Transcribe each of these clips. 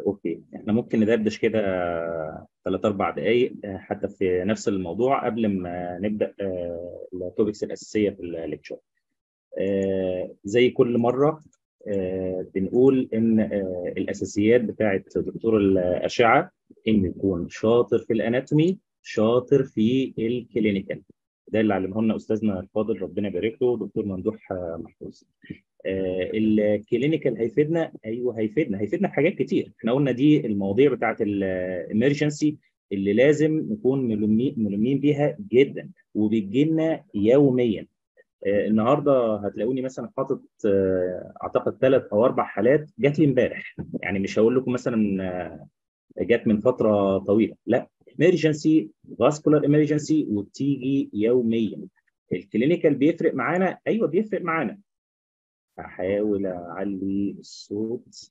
اوكي احنا ممكن ندردش كده ثلاث اربع دقائق حتى في نفس الموضوع قبل ما نبدا التوبكس الاساسيه في الليكتشر زي كل مره بنقول ان الاساسيات بتاعه دكتور الاشعه ان يكون شاطر في الاناتومي شاطر في الكلينيكال ده اللي علمه لنا استاذنا الفاضل ربنا يبارك له دكتور ممدوح محفوظ آه الكلينيكال هيفيدنا ايوه هيفيدنا هيفيدنا في حاجات كتير احنا قلنا دي المواضيع بتاعه الامرجنسي اللي لازم نكون ملمين بيها جدا وبتجي لنا يوميا آه النهارده هتلاقوني مثلا حاطط آه اعتقد ثلاث او اربع حالات جات لي امبارح يعني مش هقول لكم مثلا جت من فتره طويله لا امرجنسي فاسكولار امرجنسي وبتيجي يوميا الكلينيكال بيفرق معانا ايوه بيفرق معانا هحاول اعلي الصوت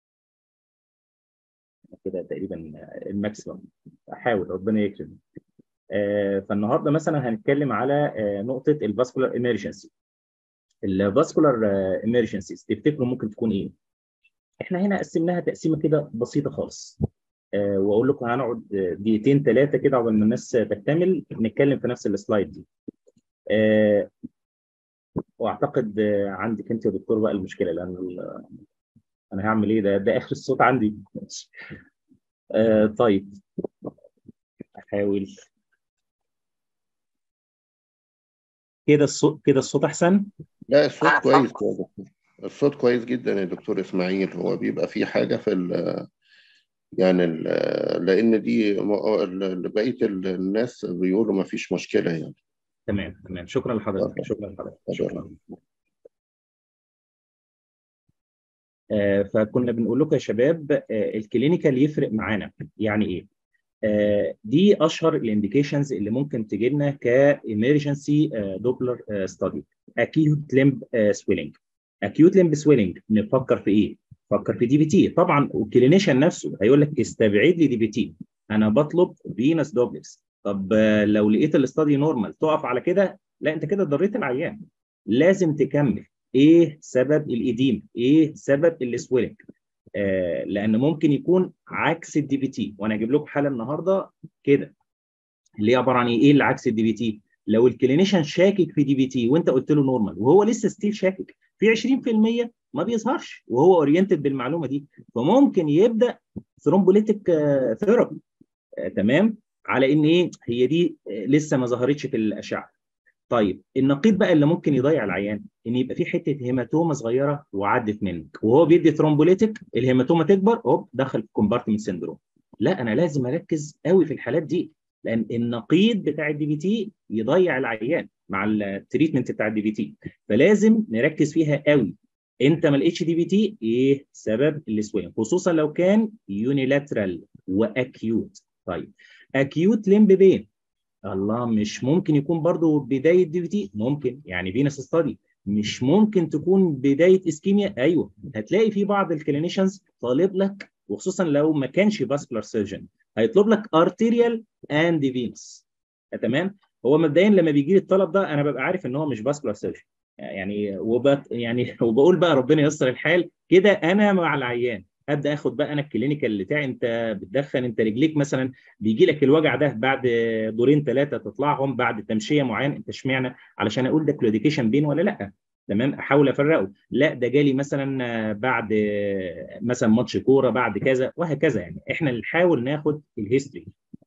كده تقريبا الماكسيمم احاول ربنا يكرم آه فالنهارده مثلا هنتكلم على آه نقطه الفاسكولار امرجنسي الفاسكولار امرجنسيز تفتكروا ممكن تكون ايه احنا هنا قسمناها تقسيمه كده بسيطه خالص آه واقول لكم هنقعد دقيقتين ثلاثه كده عقبال ما الناس تكتمل نتكلم في نفس السلايد دي آه واعتقد عندك انت يا دكتور بقى المشكله لان انا هعمل ايه ده ده اخر الصوت عندي آه طيب احاول كده الصوت كده الصوت احسن لا الصوت كويس يا دكتور الصوت كويس جدا يا دكتور اسماعيل هو بيبقى في حاجه في ال يعني ال لان دي بقيه الناس بيقولوا ما فيش مشكله يعني تمام تمام شكرا لحضرتك شكرا لحضرتك شكرا آه فكنا بنقول لكم يا شباب آه الكلينيكال يفرق معانا يعني ايه آه دي اشهر الانديكيشنز اللي ممكن تجي لنا كايمرجنسي دوبلر ستادي اكيوت لمب سويلنج اكيوت لمب سويلنج نفكر في ايه فكر في دي بي تي طبعا والكلينيشن نفسه هيقول لك استبعد لي دي بي تي انا بطلب فينس دوبلكس طب لو لقيت الاستادي نورمال تقف على كده لا انت كده ضريت العيان لازم تكمل ايه سبب الايديم ايه سبب السويلنج آه لان ممكن يكون عكس الدي بي تي وانا هجيب لكم حاله النهارده كده اللي هي عباره عن ايه ايه اللي عكس الدي بي تي لو الكلينيشن شاكك في دي بي تي وانت قلت له نورمال وهو لسه ستيل شاكك في 20% ما بيظهرش وهو اورينتد بالمعلومه دي فممكن يبدا ثرومبوليتيك آه ثيرابي آه تمام على ان ايه هي دي لسه ما ظهرتش في الاشعه طيب النقيض بقى اللي ممكن يضيع العيان ان يبقى في حته هيماتوما صغيره وعدت منك وهو بيدي ثرومبوليتيك الهيماتوما تكبر هوب دخل في كومبارتمنت سيندروم لا انا لازم اركز قوي في الحالات دي لان النقيض بتاع الدي بي تي يضيع العيان مع التريتمنت بتاع الدي بي تي فلازم نركز فيها قوي انت ما لقيتش دي بي تي ايه سبب السويلنج خصوصا لو كان يونيلاترال واكيوت طيب اكيوت لمب بين الله مش ممكن يكون برضو بدايه دي بي تي ممكن يعني فينس ستادي مش ممكن تكون بدايه اسكيميا ايوه هتلاقي في بعض الكلينيشنز طالب لك وخصوصا لو ما كانش فاسكولار سيرجن هيطلب لك ارتيريال اند فينس تمام هو مبدئيا لما بيجي لي الطلب ده انا ببقى عارف ان هو مش فاسكولار سيرجن يعني وبت يعني وبقول بقى ربنا ييسر الحال كده انا مع العيان ابدا اخد بقى انا الكلينيكال بتاعي انت بتدخن انت رجليك مثلا بيجي لك الوجع ده بعد دورين ثلاثه تطلعهم بعد تمشيه معين انت اشمعنى علشان اقول ده كلوديكيشن بين ولا لا تمام احاول افرقه لا ده جالي مثلا بعد مثلا ماتش كوره بعد كذا وهكذا يعني احنا نحاول ناخد الهيستوري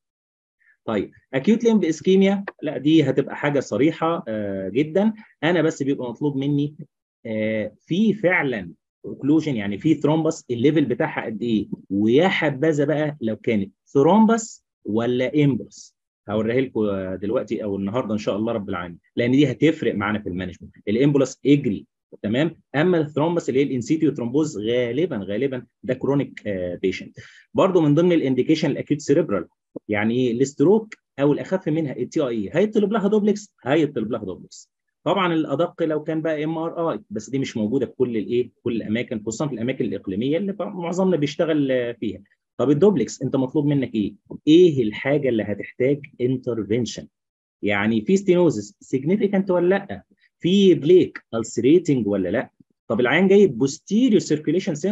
طيب اكيوت ليمب اسكيميا لا دي هتبقى حاجه صريحه آه جدا انا بس بيبقى مطلوب مني آه في فعلا اوكلوجن يعني في ثرومبس الليفل بتاعها قد ايه ويا حبذا بقى لو كانت ثرومبس ولا امبرس هوريها لكم دلوقتي او النهارده ان شاء الله رب العالمين لان دي هتفرق معانا في المانجمنت الامبولس اجري تمام اما الثرومبس اللي هي الانسيتيو ثرومبوز غالبا غالبا ده كرونيك بيشنت برضو من ضمن الانديكيشن الاكيوت سيريبرال يعني ايه الاستروك او الاخف منها التي اي هيطلب لها دوبلكس هيطلب لها دوبلكس طبعا الادق لو كان بقى ام ار اي بس دي مش موجوده في كل الايه كل الاماكن خصوصا في الاماكن الاقليميه اللي معظمنا بيشتغل فيها طب الدوبلكس انت مطلوب منك ايه ايه الحاجه اللي هتحتاج انترفنشن يعني في ستينوزس سيجنيفيكانت ولا لا في بليك السريتنج ولا لا طب العيان جاي بوستيريو سيركيوليشن سيمتومز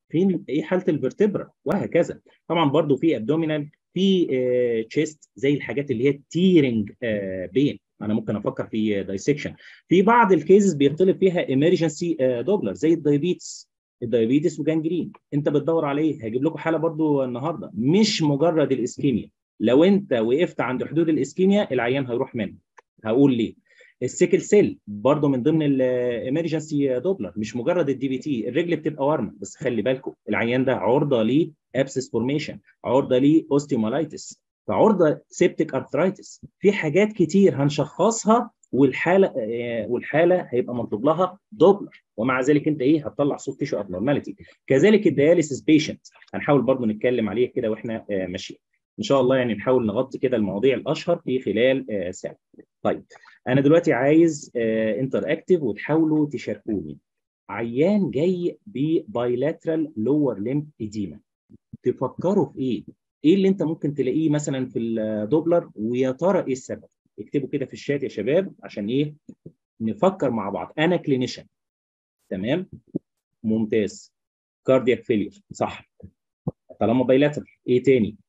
فين ايه حاله الفرتبرا وهكذا طبعا برضو في ابدومينال في تشيست زي الحاجات اللي هي تيرنج بين انا ممكن افكر في دايسكشن في بعض الكيسز بيطلب فيها ايمرجنسي دوبلر زي الدايابيتس الدايابيتس وجانجرين انت بتدور على ايه هجيب لكم حاله برضو النهارده مش مجرد الاسكيميا لو انت وقفت عند حدود الاسكيميا العيان هيروح منك هقول ليه السيكل سيل برضه من ضمن الامرجنسي دوبلر مش مجرد الدي بي تي الرجل بتبقى ورمه بس خلي بالكم العيان ده عرضه ليه ابسس فورميشن عرضه ليه اوستيومالايتس فعرضه سيبتيك ارثرايتس في حاجات كتير هنشخصها والحاله والحاله هيبقى مطلوب لها دوبلر ومع ذلك انت ايه هتطلع سوفت تيشو ابنورماليتي كذلك الدياليسيس بيشنت هنحاول برضه نتكلم عليه كده واحنا ماشيين ان شاء الله يعني نحاول نغطي كده المواضيع الاشهر في خلال ساعه طيب انا دلوقتي عايز انتر اكتف وتحاولوا تشاركوني عيان جاي ببايلاترال لور ليمب اديما تفكروا في ايه ايه اللي انت ممكن تلاقيه مثلا في الدوبلر ويا ترى ايه السبب اكتبوا كده في الشات يا شباب عشان ايه نفكر مع بعض انا كلينيشن تمام ممتاز كاردياك فيلير صح طالما بايلاترال ايه تاني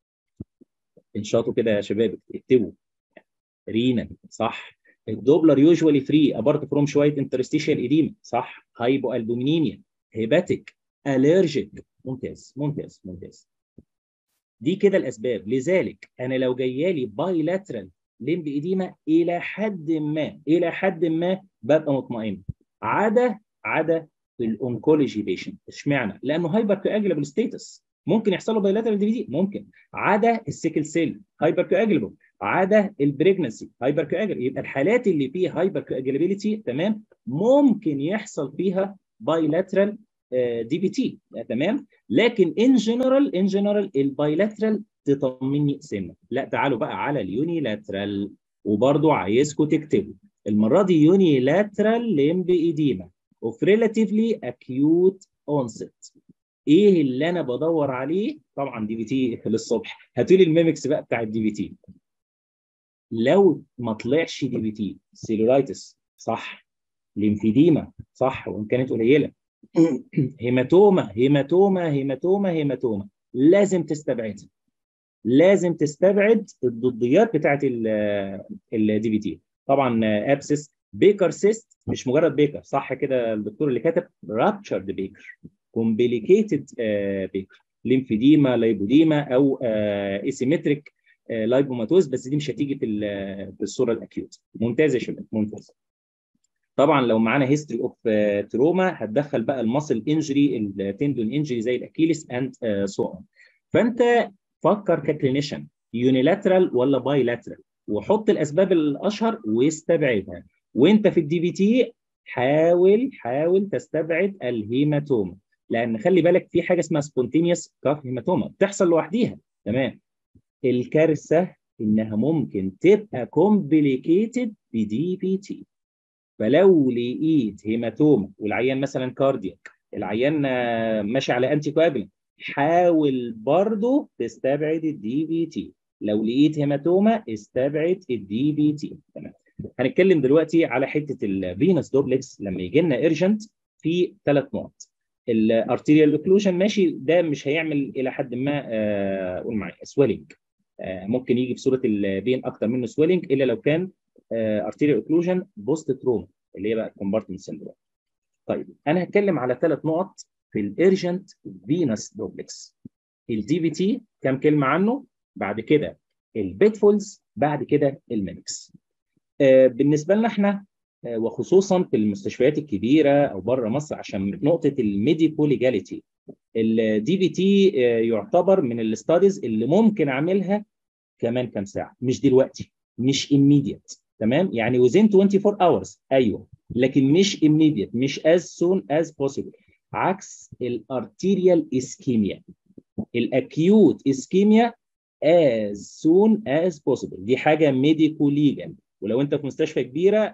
انشاطوا كده يا شباب اكتبوا رينا صح الدوبلر يوجوالي فري ابارت فروم شويه انترستيشال ايديما صح هايبو البومينيميا هيباتيك الرجيك ممتاز ممتاز ممتاز دي كده الاسباب لذلك انا لو جايالي بايلاترال ليمب ايديما الى حد ما الى حد ما ببقى مطمئن عدا عدا الانكولوجي بيشنت اشمعنى؟ لانه هايبر كواجلبل ستيتس ممكن يحصل له بايلاترال دي في دي ممكن عدا السيكل سيل هايبر كواجلبل عدا البريجنسي هايبر كواجل يبقى الحالات اللي فيها هايبر كواجلابيلتي تمام ممكن يحصل فيها بايلاترال دي بي تي تمام لكن ان جنرال ان جنرال البايلاترال تطمني سنه لا تعالوا بقى على اليونيلاترال وبرضو عايزكم تكتبوا المره دي يونيلاترال ليمب ايديما اوف ريلاتيفلي اكيوت اونست ايه اللي انا بدور عليه طبعا دي بي تي للصبح هاتوا لي الميمكس بقى بتاع الدي بي تي لو ما طلعش دي بي تي سيلولايتس صح ليمفيديما صح وان كانت قليله هيماتوما هيماتوما هيماتوما هيماتوما لازم تستبعدها لازم تستبعد الضديات بتاعت الدي بي تي طبعا ابسس بيكر سيست مش مجرد بيكر صح كده الدكتور اللي كتب رابتشرد بيكر كومبليكيتد بيكر ليمفيديما لايبوديما او ايسيمتريك لايبوماتوز بس دي مش هتيجي في في الصوره الاكيوت ممتاز يا شباب ممتاز طبعا لو معانا هيستوري اوف تروما هتدخل بقى الماسل انجري التندون انجري زي الاكيليس اند سو اون فانت فكر ككلينيشن يونيلاترال ولا بايلاترال وحط الاسباب الاشهر واستبعدها وانت في الدي بي تي حاول حاول تستبعد الهيماتوما لان خلي بالك في حاجه اسمها سبونتينيوس كاف هيماتوما بتحصل لوحديها تمام الكارثه انها ممكن تبقى كومبليكيتد بدي بي تي فلو لقيت هيماتوما والعيان مثلا كاردياك العيان ماشي على انتي كوابلنت حاول برضه تستبعد الدي بي تي لو لقيت هيماتوما استبعد الدي بي تي تمام هنتكلم دلوقتي على حته الفينس دوبلكس لما يجي لنا ايرجنت في ثلاث نقط الارتيريال اوكلوجن ماشي ده مش هيعمل الى حد ما قول معايا سويلنج ممكن يجي في صوره البين اكتر منه سويلنج الا لو كان ارتيريال اوكلوجن بوست تروما اللي هي بقى كومبارتمنت سيندروم طيب انا هتكلم على ثلاث نقط في الارجنت فينس دوبلكس الدي بي تي كام كلمه عنه بعد كده البيتفولز بعد كده الميمكس آه بالنسبه لنا احنا آه وخصوصا في المستشفيات الكبيره او بره مصر عشان نقطه الميديكو ليجاليتي الدي بي تي آه يعتبر من الاستاديز اللي ممكن اعملها كمان كام ساعه مش دلوقتي مش immediate تمام يعني within 24 hours ايوه لكن مش immediate مش as soon as possible عكس الارتيريال اسكيميا الاكيوت اسكيميا as soon as possible دي حاجه ميديكو ليجال ولو انت في مستشفى كبيره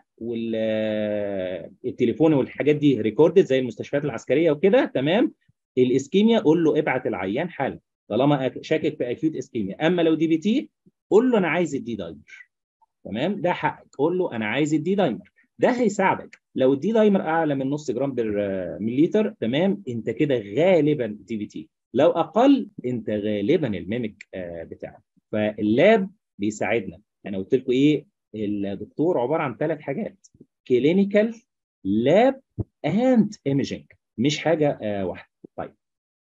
والتليفون والحاجات دي ريكوردد زي المستشفيات العسكريه وكده تمام الاسكيميا قول له ابعت العيان حالا طالما شاكك في اكيوت اسكيميا اما لو دي بي تي قول له انا عايز الدي دايمر تمام ده حقك قول له انا عايز الدي دايمر ده هيساعدك لو الدي دايمر اعلى من نص جرام بر مليلتر تمام انت كده غالبا دي في تي لو اقل انت غالبا الميمك بتاعك فاللاب بيساعدنا انا قلت لكم ايه الدكتور عباره عن ثلاث حاجات كلينيكال لاب اند ايمجنج مش حاجه آه واحده طيب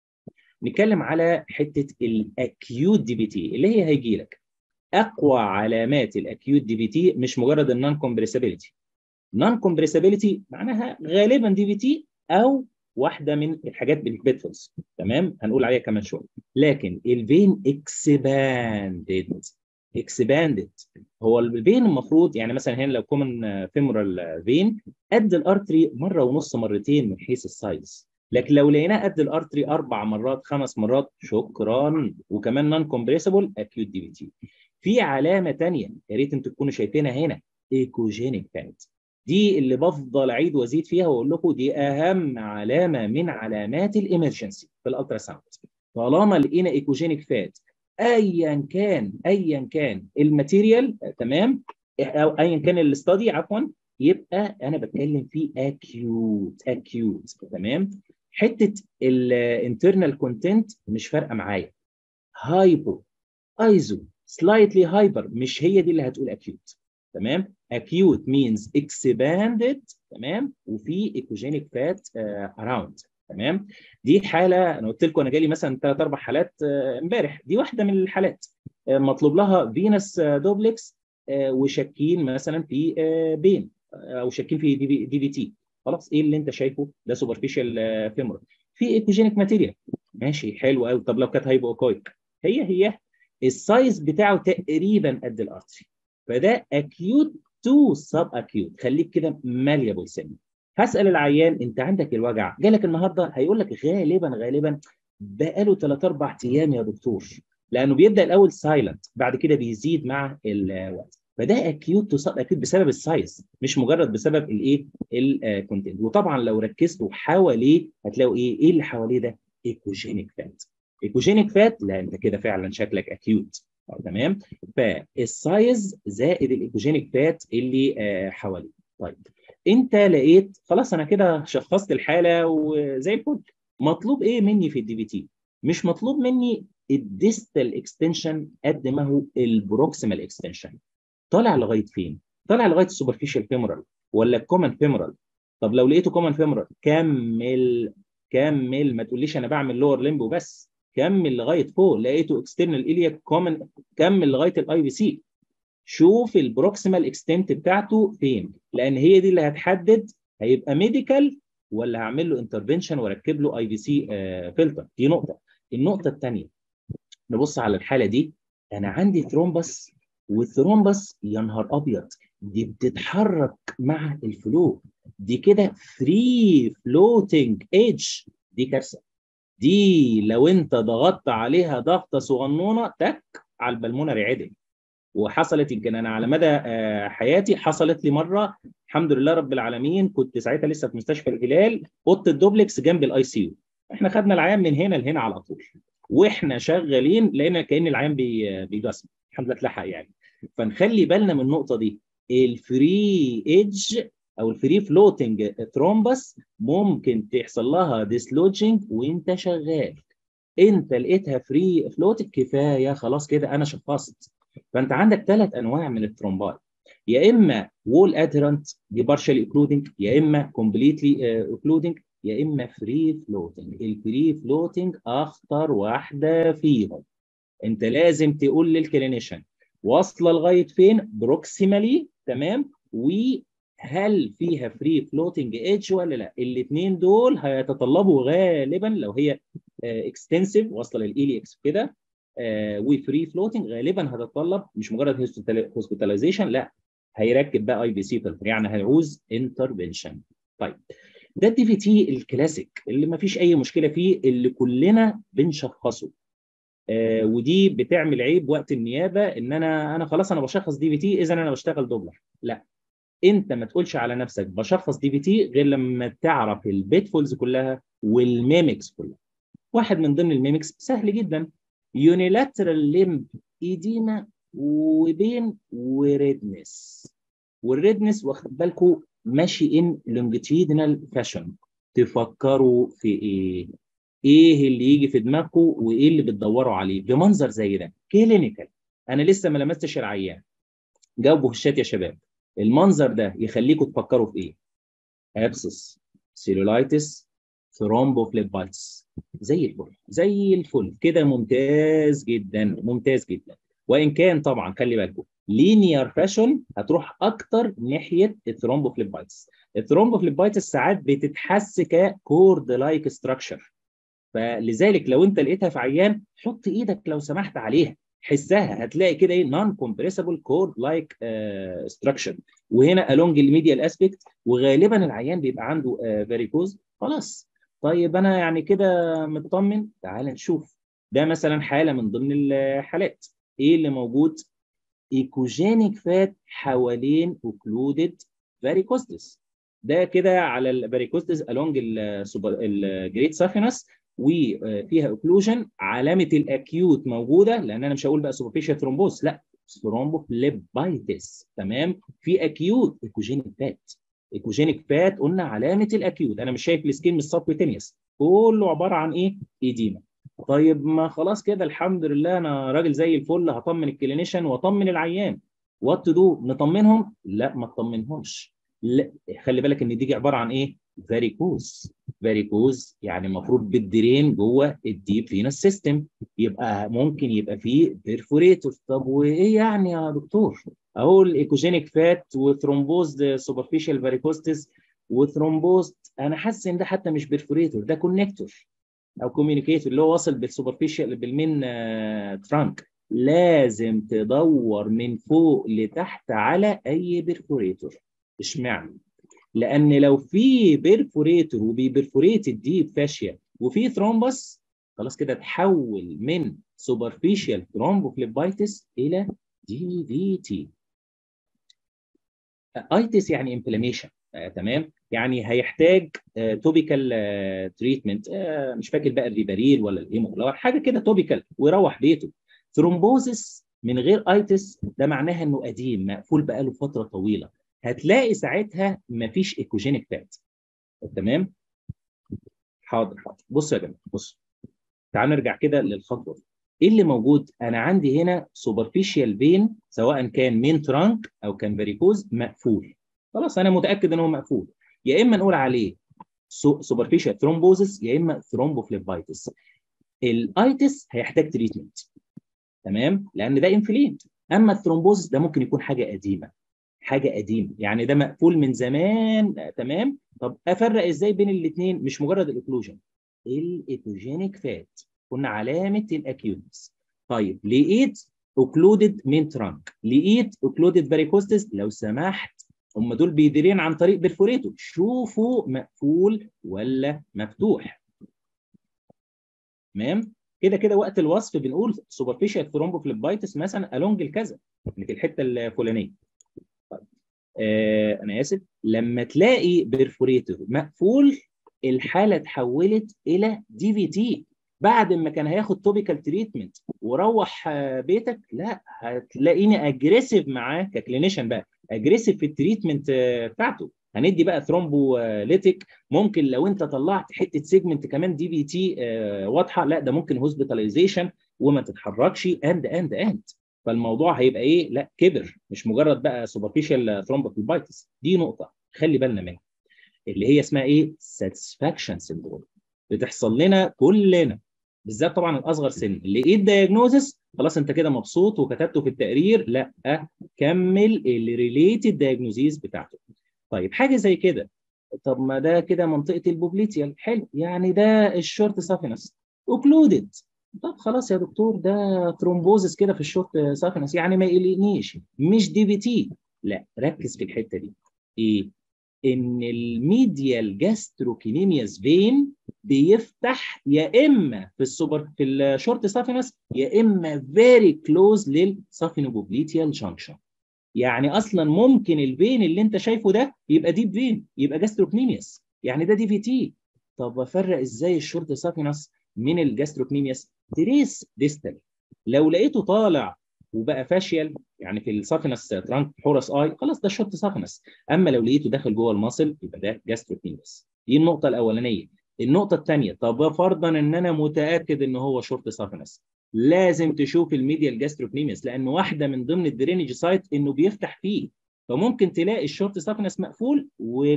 نتكلم على حته الاكيوت دي بي تي اللي هي هيجي لك اقوى علامات الاكيوت دي بي تي مش مجرد النون كومبريسابيلتي نون كومبريسابيلتي معناها غالبا دي بي تي او واحده من الحاجات بالبيتفولز تمام هنقول عليها كمان شويه لكن الفين اكسباندد اكسباندد هو الفين المفروض يعني مثلا هنا لو كومن فيمورال فين قد الارتري مره ونص مرتين من حيث السايز لكن لو لقيناه قد الارتري اربع مرات خمس مرات شكرا وكمان نون كومبريسبل اكيوت دي بي تي في علامه ثانيه يا ريت انتوا تكونوا شايفينها هنا ايكوجينيك فات دي اللي بفضل اعيد وازيد فيها واقول لكم دي اهم علامه من علامات الامرجنسي في الالترا ساوند طالما لقينا ايكوجينيك فات ايا كان ايا كان الماتيريال تمام او ايا كان الاستادي عفوا يبقى انا بتكلم في اكيوت اكيوت تمام حته الانترنال كونتنت مش فارقه معايا هايبو ايزو سلايتلي هايبر مش هي دي اللي هتقول اكيوت تمام acute means expanded تمام وفي ايكوجينيك فات اراوند تمام دي حاله انا قلت لكم انا جالي مثلا ثلاث اربع حالات امبارح دي واحده من الحالات مطلوب لها فينس دوبلكس وشاكين مثلا في بين او شاكين في دي بي تي خلاص ايه اللي انت شايفه ده سوبرفيشال فيمورال في ايكوجينيك ماتيريال ماشي حلو قوي طب لو كانت هايبو اوكويك هي هي السايز بتاعه تقريبا قد الارتري فده اكيوت تو سب اكيوت خليك كده ماليابل سن هسال العيان انت عندك الوجع جالك النهارده هيقول لك غالبا غالبا بقاله 3 4 ايام يا دكتور لانه بيبدا الاول سايلنت بعد كده بيزيد مع الوقت فده اكيوت تو سب اكيوت بسبب السايز مش مجرد بسبب الايه الكونتنت وطبعا لو ركزتوا حواليه هتلاقوا ايه ايه اللي حواليه ده ايكوجينيك فات ايكوجينيك فات لا انت كده فعلا شكلك اكيوت تمام فالسايز زائد الايكوجينيك فات اللي آه حواليه طيب انت لقيت خلاص انا كده شخصت الحاله وزي الفل مطلوب ايه مني في الدي بي تي مش مطلوب مني الديستال اكستنشن قد ما هو البروكسيمال اكستنشن طالع لغايه فين طالع لغايه السوبرفيشال فيمورال ولا الكومن فيمورال طب لو لقيته كومن فيمورال كمل كمل ما تقوليش انا بعمل لور ليمبو بس كمل لغايه فوق لقيته اكسترنال الياك كومن كمل لغايه الاي بي سي شوف البروكسيمال اكستنت بتاعته فين لان هي دي اللي هتحدد هيبقى ميديكال ولا هعمل له انترفنشن واركب له اي بي سي فلتر دي نقطه النقطه الثانيه نبص على الحاله دي انا عندي ثرومبس والثرومبس يا نهار ابيض دي بتتحرك مع الفلو دي كده فري فلوتنج ايدج دي كارثه دي لو انت ضغطت عليها ضغطه صغنونه تك على البلمونري عدل وحصلت يمكن انا على مدى حياتي حصلت لي مره الحمد لله رب العالمين كنت ساعتها لسه في مستشفى الهلال اوضه الدوبلكس جنب الاي سي يو احنا خدنا العيان من هنا لهنا على طول واحنا شغالين لقينا كان العيان بيجسم الحمد لله اتلحق يعني فنخلي بالنا من النقطه دي الفري ايدج او الفري فلوتنج ثرومبس ممكن تحصل لها ديسلوجينج وانت شغال انت لقيتها فري فلوتنج كفايه خلاص كده انا شخصت فانت عندك ثلاث انواع من الثرومباي يا اما وول ادهرنت دي بارشالي اوكلودنج يا اما كومبليتلي اوكلودنج يا اما فري فلوتنج الفري فلوتنج اخطر واحده فيهم انت لازم تقول للكلينيشن واصله لغايه فين بروكسيمالي تمام وهل فيها فري فلوتنج ايدج ولا لا الاثنين دول هيتطلبوا غالبا لو هي اكستنسيف واصله للايليكس كده وفري فلوتنج غالبا هتتطلب مش مجرد هوسبيتاليزيشن لا هيركب بقى اي بي سي فلتر يعني هيعوز انترفنشن طيب ده الدي في تي الكلاسيك اللي ما فيش اي مشكله فيه اللي كلنا بنشخصه آه ودي بتعمل عيب وقت النيابه ان انا انا خلاص انا بشخص دي في تي اذا انا بشتغل دوبلر لا انت ما تقولش على نفسك بشخص دي في تي غير لما تعرف البيتفولز كلها والميمكس كلها واحد من ضمن الميمكس سهل جدا يونيلاترال ليمب ايديما وبين وريدنس والريدنس واخد بالكم ماشي ان لونجيتيودنال فاشن تفكروا في ايه؟ ايه اللي يجي في دماغكم وايه اللي بتدوروا عليه بمنظر زي ده كلينيكال انا لسه ما لمستش العيان جاوبوا في الشات يا شباب المنظر ده يخليكم تفكروا في ايه؟ ابسس سيلولايتس ثرومبوفليبايتس زي الفل زي الفل كده ممتاز جدا ممتاز جدا وان كان طبعا خلي بالكم لينير فاشن هتروح اكتر ناحيه الثرومبوفليبايتس الثرومبوفليبايتس ساعات بتتحس ككورد لايك ستراكشر فلذلك لو انت لقيتها في عيان حط ايدك لو سمحت عليها حسها هتلاقي كده ايه نون كومبريسبل كورد لايك ستراكشر وهنا الونج الميديال اسبيكت وغالبا العيان بيبقى عنده فاريكوز uh, خلاص طيب انا يعني كده مطمن تعال نشوف ده مثلا حاله من ضمن الحالات ايه اللي موجود ايكوجينيك فات حوالين اوكلودد فاريكوستس ده كده على الفاريكوستس الونج الجريت سافينس وفيها اوكلوجن علامه الاكيوت موجوده لان انا مش هقول بقى سوبرفيشال ثرومبوس لا ثرومبوفليبايتس تمام في اكيوت ايكوجينيك فات ايكوجينيك فات قلنا علامه الاكيوت انا مش شايف السكين مش سبكوتينيوس كله عباره عن ايه؟ ايديما طيب ما خلاص كده الحمد لله انا راجل زي الفل هطمن الكلينيشن واطمن العيان وات تو دو نطمنهم؟ لا ما تطمنهمش لا خلي بالك ان دي عباره عن ايه؟ فاريكوز فاريكوز يعني المفروض بالدرين جوه الديب فينس سيستم يبقى ممكن يبقى فيه بيرفوريتور طب وايه يعني يا دكتور؟ اهو الايكوجينيك فات وثرومبوز سوبرفيشال فاريكوستس وثرومبوز انا حاسس ان ده حتى مش بيرفوريتور ده كونكتور او كوميونيكيتور اللي هو واصل بالسوبرفيشال بالمين ترانك لازم تدور من فوق لتحت على اي بيرفوريتور اشمعنى؟ لان لو في بيرفوريتور وبيبرفوريت الديب فاشيا وفي ثرومبس خلاص كده تحول من سوبرفيشال ثرومبوفليبايتس الى دي في تي ايتس يعني انفلاميشن آه، تمام يعني هيحتاج آه، توبيكال آه، تريتمنت آه، مش فاكر بقى الريباريل ولا الهيموجلوبين حاجه كده توبيكال ويروح بيته ثرومبوزس من غير ايتس ده معناها انه قديم مقفول بقاله فتره طويله هتلاقي ساعتها مفيش ايكوجينيك فات تمام حاضر حاضر بصوا يا جماعه بصوا تعالوا نرجع كده للخطوه دي ايه اللي موجود انا عندي هنا سوبرفيشال فين سواء كان مين ترانك او كان فاريكوز مقفول خلاص انا متاكد ان هو مقفول يا اما نقول عليه سوبرفيشال ثرومبوزس يا اما ثرومبوفليبايتس الايتس هيحتاج تريتمنت تمام لان ده انفليم اما الثرومبوزس ده ممكن يكون حاجه قديمه حاجه قديمه يعني ده مقفول من زمان تمام طب افرق ازاي بين الاثنين مش مجرد الاوكلوجن الايكوجينيك فات قلنا علامه الاكيوتس طيب لقيت اوكلودد مين ترانك لقيت اوكلودد فاريكوستس لو سمحت هم دول بيديرين عن طريق بيرفوريتو شوفوا مقفول ولا مفتوح تمام كده كده وقت الوصف بنقول سوبرفيشال ثرومبوفليبايتس مثلا الونج الكذا في الحته الفلانيه طيب. آه انا اسف لما تلاقي بيرفوريتور مقفول الحاله اتحولت الى دي في تي بعد ما كان هياخد توبيكال تريتمنت وروح بيتك لا هتلاقيني اجريسيف معاه ككلينيشن بقى اجريسيف في التريتمنت بتاعته هندي بقى ثرومبوليتيك ممكن لو انت طلعت حته سيجمنت كمان دي بي تي واضحه لا ده ممكن هوسبيتاليزيشن وما تتحركش اند اند اند فالموضوع هيبقى ايه لا كبر مش مجرد بقى سوبرفيشال ثرومبوفليبايتس دي نقطه خلي بالنا منها اللي هي اسمها ايه ساتسفاكشن سيندروم بتحصل لنا كلنا بالذات طبعا الاصغر سن اللي ايه الدايجنوزس خلاص انت كده مبسوط وكتبته في التقرير لا كمل الريليتد دايجنوزيز بتاعته طيب حاجه زي كده طب ما ده كده منطقه البوبليتيال حلو يعني ده الشورت سافينس اوكلودد طب خلاص يا دكتور ده ثرومبوزس كده في الشورت سافينس يعني ما يقلقنيش مش دي بي تي لا ركز في الحته دي ايه ان الميديال جاستروكينيمياس فين بيفتح يا اما في السوبر في الشورت سافينس يا اما فيري كلوز للسافينوبوبليتيال جانكشن يعني اصلا ممكن الفين اللي انت شايفه ده يبقى ديب فين يبقى جاستروكنيمياس يعني ده دي في تي طب افرق ازاي الشورت سافينس من الجاستروكنيمياس تريس ديستال لو لقيته طالع وبقى فاشيال يعني في السافنس ترانك حورس اي خلاص ده شورت سافنس اما لو لقيته داخل جوه المصل يبقى ده جاستروكنيميس دي النقطه الاولانيه النقطه الثانيه طب فرضا ان انا متاكد ان هو شورت سافنس لازم تشوف الميديال جاستروكنيميس لان واحده من ضمن الدرينج سايت انه بيفتح فيه فممكن تلاقي الشورت سافنس مقفول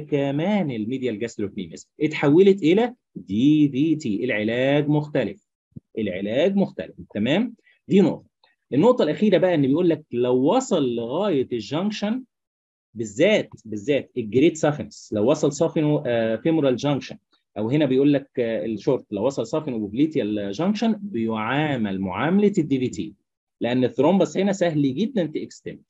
وكمان الميديال جاستروكنيميس اتحولت الى دي في تي العلاج مختلف العلاج مختلف تمام دي نقطه النقطه الاخيره بقى ان بيقول لك لو وصل لغايه الجنكشن بالذات بالذات الجريت سافنس لو وصل سافينو فيمورال جنكشن او هنا بيقول لك الشورت لو وصل سافينو بوبليتيال جنكشن بيعامل معامله الدي في تي لان الثرومبس هنا سهل جدا تاكستند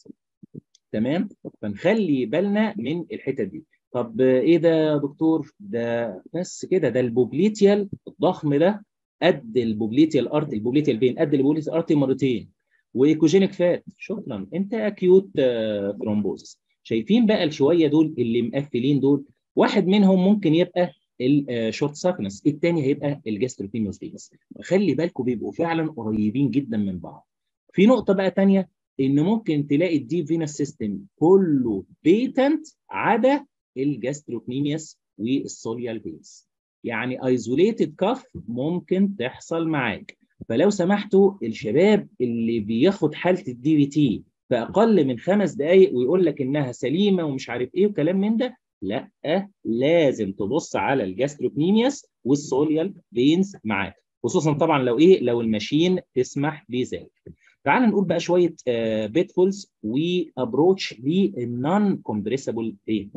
تمام فنخلي بالنا من الحته دي طب ايه ده يا دكتور ده بس كده ده البوبليتيال الضخم ده قد البوبليتيال ارتي البوبليتيال بين قد البوبليتيال ارتي مرتين وايكوجينيك فات شكرا انت اكيوت ثرومبوزس شايفين بقى الشويه دول اللي مقفلين دول واحد منهم ممكن يبقى الشورت سافنس الثاني هيبقى الجاستروبينيوس فينس خلي بالكم بيبقوا فعلا قريبين جدا من بعض في نقطه بقى ثانيه ان ممكن تلاقي الديب فينس سيستم كله بيتنت عدا الجاستروكنيميوس والسوليال فينس يعني ايزوليتد كاف ممكن تحصل معاك فلو سمحتوا الشباب اللي بياخد حاله الدي في تي في اقل من خمس دقائق ويقول لك انها سليمه ومش عارف ايه وكلام من ده لا لازم تبص على الجاستروكنيميوس والسوليال فينز معاك خصوصا طبعا لو ايه لو الماشين تسمح بذلك تعال نقول بقى شويه بيتفولز وابروتش للنون كومبريسبل بين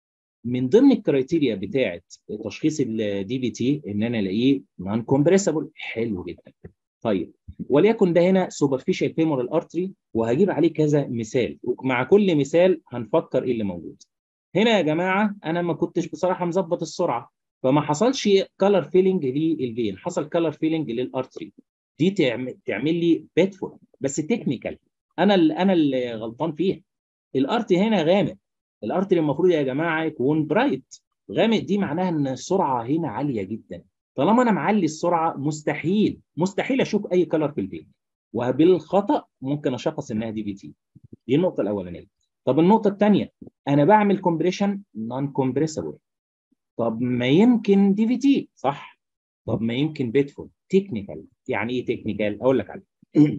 من ضمن الكرايتيريا بتاعه تشخيص الدي بي تي ان انا الاقيه نون كومبريسبل حلو جدا طيب وليكن ده هنا سوبرفيشال فيمورال ارتري وهجيب عليه كذا مثال ومع كل مثال هنفكر ايه اللي موجود هنا يا جماعه انا ما كنتش بصراحه مظبط السرعه فما حصلش كلر فيلنج للفين حصل كلر فيلنج للارتري دي تعمل تعمل لي بيتفول بس تكنيكال انا اللي انا اللي غلطان فيها الارتي هنا غامق الارتري المفروض يا جماعه يكون برايت غامق دي معناها ان السرعه هنا عاليه جدا طالما انا معلي السرعه مستحيل مستحيل اشوف اي كلر في الفين وبالخطا ممكن اشخص انها دي في تي دي النقطه الاولانيه طب النقطه الثانيه انا بعمل كومبريشن نون كومبريسبل طب ما يمكن دي في تي صح طب ما يمكن بيتفول تكنيكال يعني ايه تكنيكال اقول لك عليه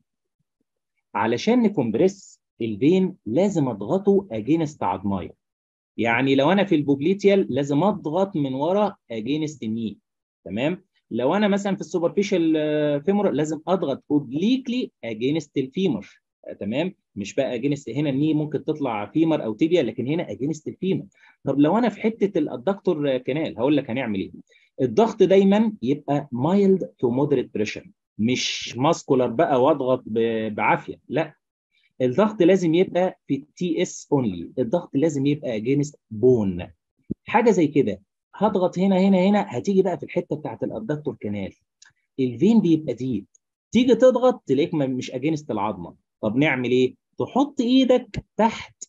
علشان نكمبريس الفين لازم اضغطه اجينست عضمايه يعني لو انا في البوبليتيال لازم اضغط من ورا اجينست الني تمام لو انا مثلا في السوبرفيشال فيمور لازم اضغط اوبليكلي اجينست الفيمر تمام مش بقى اجينست هنا الني ممكن تطلع فيمر او تيبيا لكن هنا اجينست الفيمر طب لو انا في حته الادكتور كانال هقول لك هنعمل ايه الضغط دايما يبقى مايلد تو مودريت بريشر مش ماسكولار بقى واضغط بعافيه لا الضغط لازم يبقى في التي اس اونلي الضغط لازم يبقى اجينست بون حاجه زي كده هضغط هنا هنا هنا هتيجي بقى في الحته بتاعت الادكتور كانال الفين بيبقى ديب تيجي تضغط تلاقيك مش اجينست العظمه طب نعمل ايه تحط ايدك تحت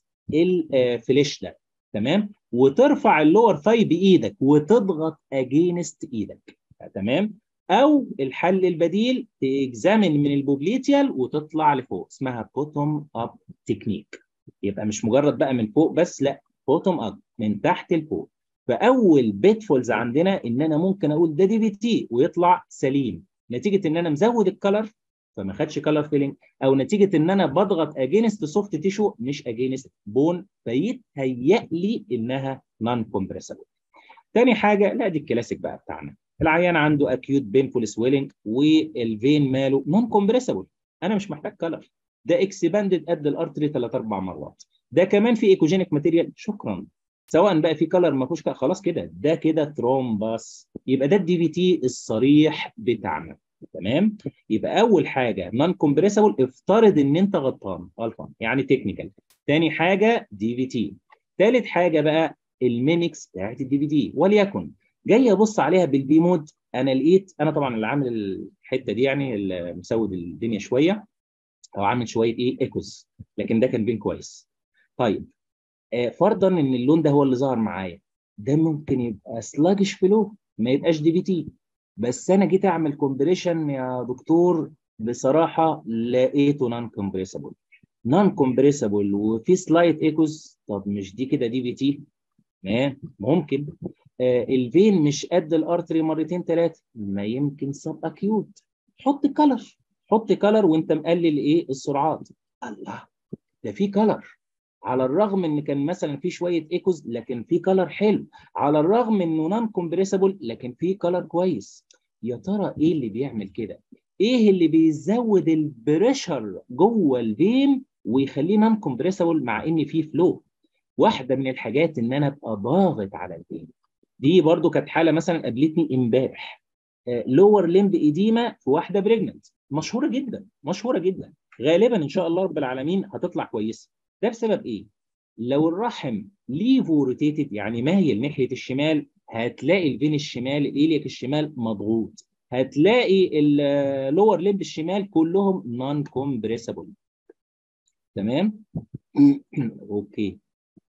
الفليش ده تمام وترفع اللور ثاي بايدك وتضغط اجينست ايدك تمام او الحل البديل تجزامن من البوبليتيال وتطلع لفوق اسمها بوتوم اب تكنيك يبقى مش مجرد بقى من فوق بس لا بوتوم اب من تحت لفوق فاول بيتفولز عندنا ان انا ممكن اقول ده دي في تي ويطلع سليم نتيجه ان انا مزود الكلر فما خدش كلر فيلينج او نتيجه ان انا بضغط اجينست سوفت تيشو مش اجينست بون فيتهيأ لي انها نون كومبريسبل. تاني حاجه لا دي الكلاسيك بقى بتاعنا العيان عنده اكيوت بينفول سويلنج والفين ماله نون كومبريسبل انا مش محتاج كلر ده اكسباندد قد الارتري ثلاث اربع مرات ده كمان في ايكوجينيك ماتيريال شكرا سواء بقى في كلر ما فيهوش خلاص كده ده كده ترومباس يبقى ده الدي في تي الصريح بتاعنا تمام يبقى اول حاجه نون كومبريسبل افترض ان انت غلطان غلطان يعني تكنيكال تاني حاجه دي في تي ثالث حاجه بقى الميمكس بتاعت الدي في تي وليكن جاي ابص عليها بالبي مود انا لقيت انا طبعا اللي عامل الحته دي يعني اللي مسود الدنيا شويه او عامل شويه ايه ايكوز لكن ده كان بين كويس طيب آه فرضا ان اللون ده هو اللي ظهر معايا ده ممكن يبقى سلاجش فلو ما يبقاش دي في تي بس انا جيت اعمل كومبريشن يا دكتور بصراحه لقيته نون كومبريسبل نون كومبريسبل وفي سلايت ايكوز طب مش دي كده دي في تي ممكن آه الفين مش قد الارتري مرتين ثلاثه ما يمكن سب اكيوت حط كلر حط كلر وانت مقلل ايه السرعات الله ده في كلر على الرغم ان كان مثلا في شويه ايكوز لكن في كلر حلو على الرغم انه نون كومبريسبل لكن في كلر كويس يا ترى ايه اللي بيعمل كده ايه اللي بيزود البريشر جوه الفين ويخليه نون كومبريسبل مع ان في فلو واحده من الحاجات ان انا ابقى ضاغط على الفين دي برضو كانت حاله مثلا قابلتني امبارح لور ليمب ايديما في واحده بريجننت مشهوره جدا مشهوره جدا غالبا ان شاء الله رب العالمين هتطلع كويسه ده بسبب ايه لو الرحم ليفو روتيتد يعني مايل ناحيه الشمال هتلاقي الفين الشمال الاليك الشمال مضغوط هتلاقي اللور ليمب الشمال كلهم نون كومبريسبل تمام اوكي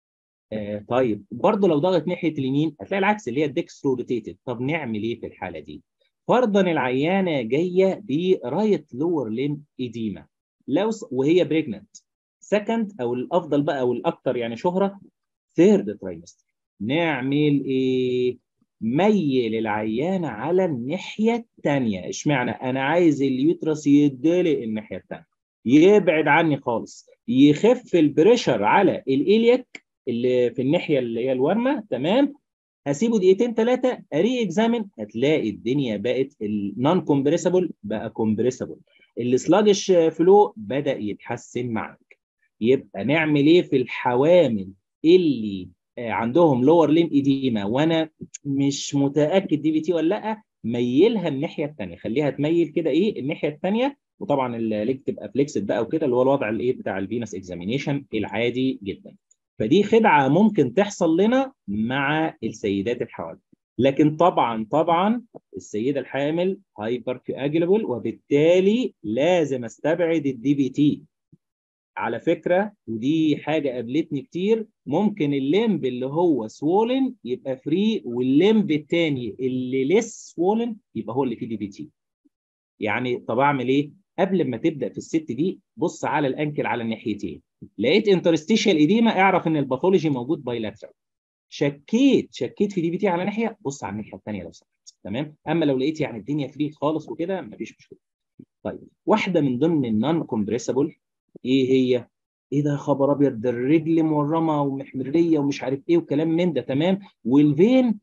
آه طيب برضه لو ضغط ناحيه اليمين هتلاقي العكس اللي هي الديكسترو روتيتد طب نعمل ايه في الحاله دي فرضا العيانه جايه برايت لور ليم ايديما لو وهي بريجننت سكند او الافضل بقى او الاكثر يعني شهره ثيرد ترايمستر نعمل ايه ميل العيانه على الناحيه الثانيه اشمعنى انا عايز اليوترس يدلق الناحيه الثانيه يبعد عني خالص يخف البريشر على الاليك اللي في الناحيه اللي هي الورمه تمام هسيبه دقيقتين ثلاثه اري اكزامن هتلاقي الدنيا بقت النون كومبريسبل بقى كومبريسبل السلاجش فلو بدا يتحسن معاك يبقى نعمل ايه في الحوامل اللي عندهم لور ليم ايديما وانا مش متاكد دي بي تي ولا لا ميلها الناحيه الثانيه خليها تميل كده ايه الناحيه الثانيه وطبعا الليج تبقى فليكسد بقى وكده اللي هو الوضع الايه بتاع الفينس اكزامينيشن العادي جدا فدي خدعه ممكن تحصل لنا مع السيدات الحوامل لكن طبعا طبعا السيده الحامل هايبر كواجلبل وبالتالي لازم استبعد الدي بي تي على فكره ودي حاجه قابلتني كتير ممكن الليمب اللي هو سوولن يبقى فري والليمب الثاني اللي ليس سوولن يبقى هو اللي فيه دي بي تي يعني طب اعمل ايه قبل ما تبدا في الست دي بص على الانكل على الناحيتين لقيت انترستيشال ايديما اعرف ان الباثولوجي موجود بايلاترال شكيت شكيت في دي بي تي على ناحيه بص على الناحيه الثانيه لو سمحت تمام اما لو لقيت يعني الدنيا فري خالص وكده مفيش مشكله طيب واحده من ضمن النون كومبريسبل ايه هي ايه ده خبر ابيض ده الرجل مورمه ومحمريه ومش عارف ايه وكلام من ده تمام والفين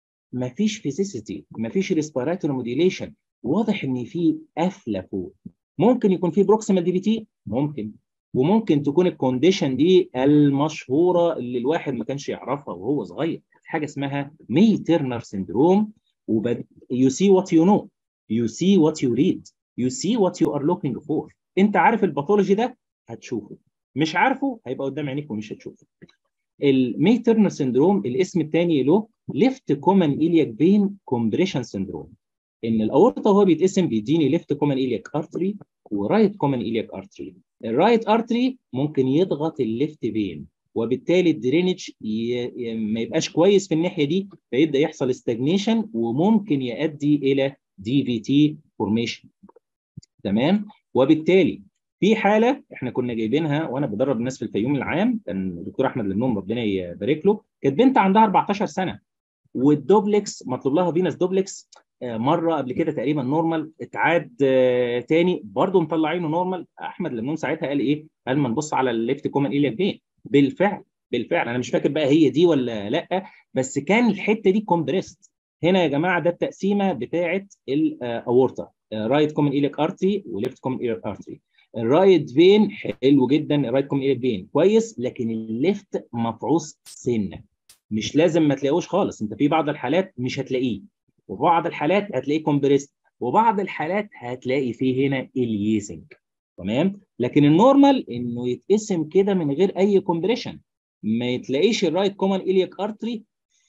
مفيش فيزيسيتي مفيش ريسبيراتوري موديليشن واضح ان في قفله فوق ممكن يكون في بروكسيمال دي بي تي ممكن وممكن تكون الكونديشن دي المشهوره اللي الواحد ما كانش يعرفها وهو صغير حاجه اسمها مي تيرنر سيندروم وبد... you see what you know you see what you read you see what you are looking for انت عارف الباثولوجي ده هتشوفه مش عارفه هيبقى قدام عينيك ومش هتشوفه المي تيرنر سيندروم الاسم الثاني له ليفت كومن ايلياك بين كومبريشن سيندروم ان الاورطه وهو بيتقسم بيديني ليفت كومن ايلياك ارتري ورايت كومن ايلياك ارتري الرايت ارتري ممكن يضغط الليفت فين وبالتالي الدرينج ي... ما يبقاش كويس في الناحيه دي فيبدا يحصل استجنيشن وممكن يؤدي الى دي في تي فورميشن تمام وبالتالي في حاله احنا كنا جايبينها وانا بدرب الناس في الفيوم العام كان الدكتور احمد لمنوم ربنا يبارك له كانت بنت عندها 14 سنه والدوبلكس مطلوب لها فينس دوبلكس مره قبل كده تقريبا نورمال اتعاد تاني برضه مطلعينه نورمال احمد لمنون ساعتها قال ايه؟ قال ما نبص على الليفت كومن ايلياك فين بالفعل بالفعل انا مش فاكر بقى هي دي ولا لا بس كان الحته دي كومبريست هنا يا جماعه ده التقسيمه بتاعه الاورطه رايت كومن ايليك ارتري وليفت كومن ايليك ارتري الرايت فين حلو جدا الرايت كومن ايليك فين كويس لكن الليفت مفعوص سنه مش لازم ما تلاقوش خالص انت في بعض الحالات مش هتلاقيه وفي بعض الحالات هتلاقيه كومبريست وبعض الحالات هتلاقي فيه هنا اليزنج تمام لكن النورمال انه يتقسم كده من غير اي كومبريشن ما يتلاقيش الرايت كومن ايليك ارتري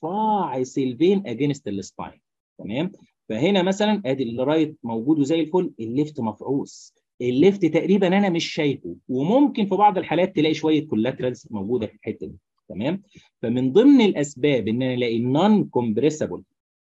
فاعس الفين اجينست السباين تمام فهنا مثلا ادي الرايت موجود وزي الفل الليفت مفعوص الليفت تقريبا انا مش شايفه وممكن في بعض الحالات تلاقي شويه كولاترالز موجوده في الحته دي تمام فمن ضمن الاسباب ان انا الاقي نون كومبريسبل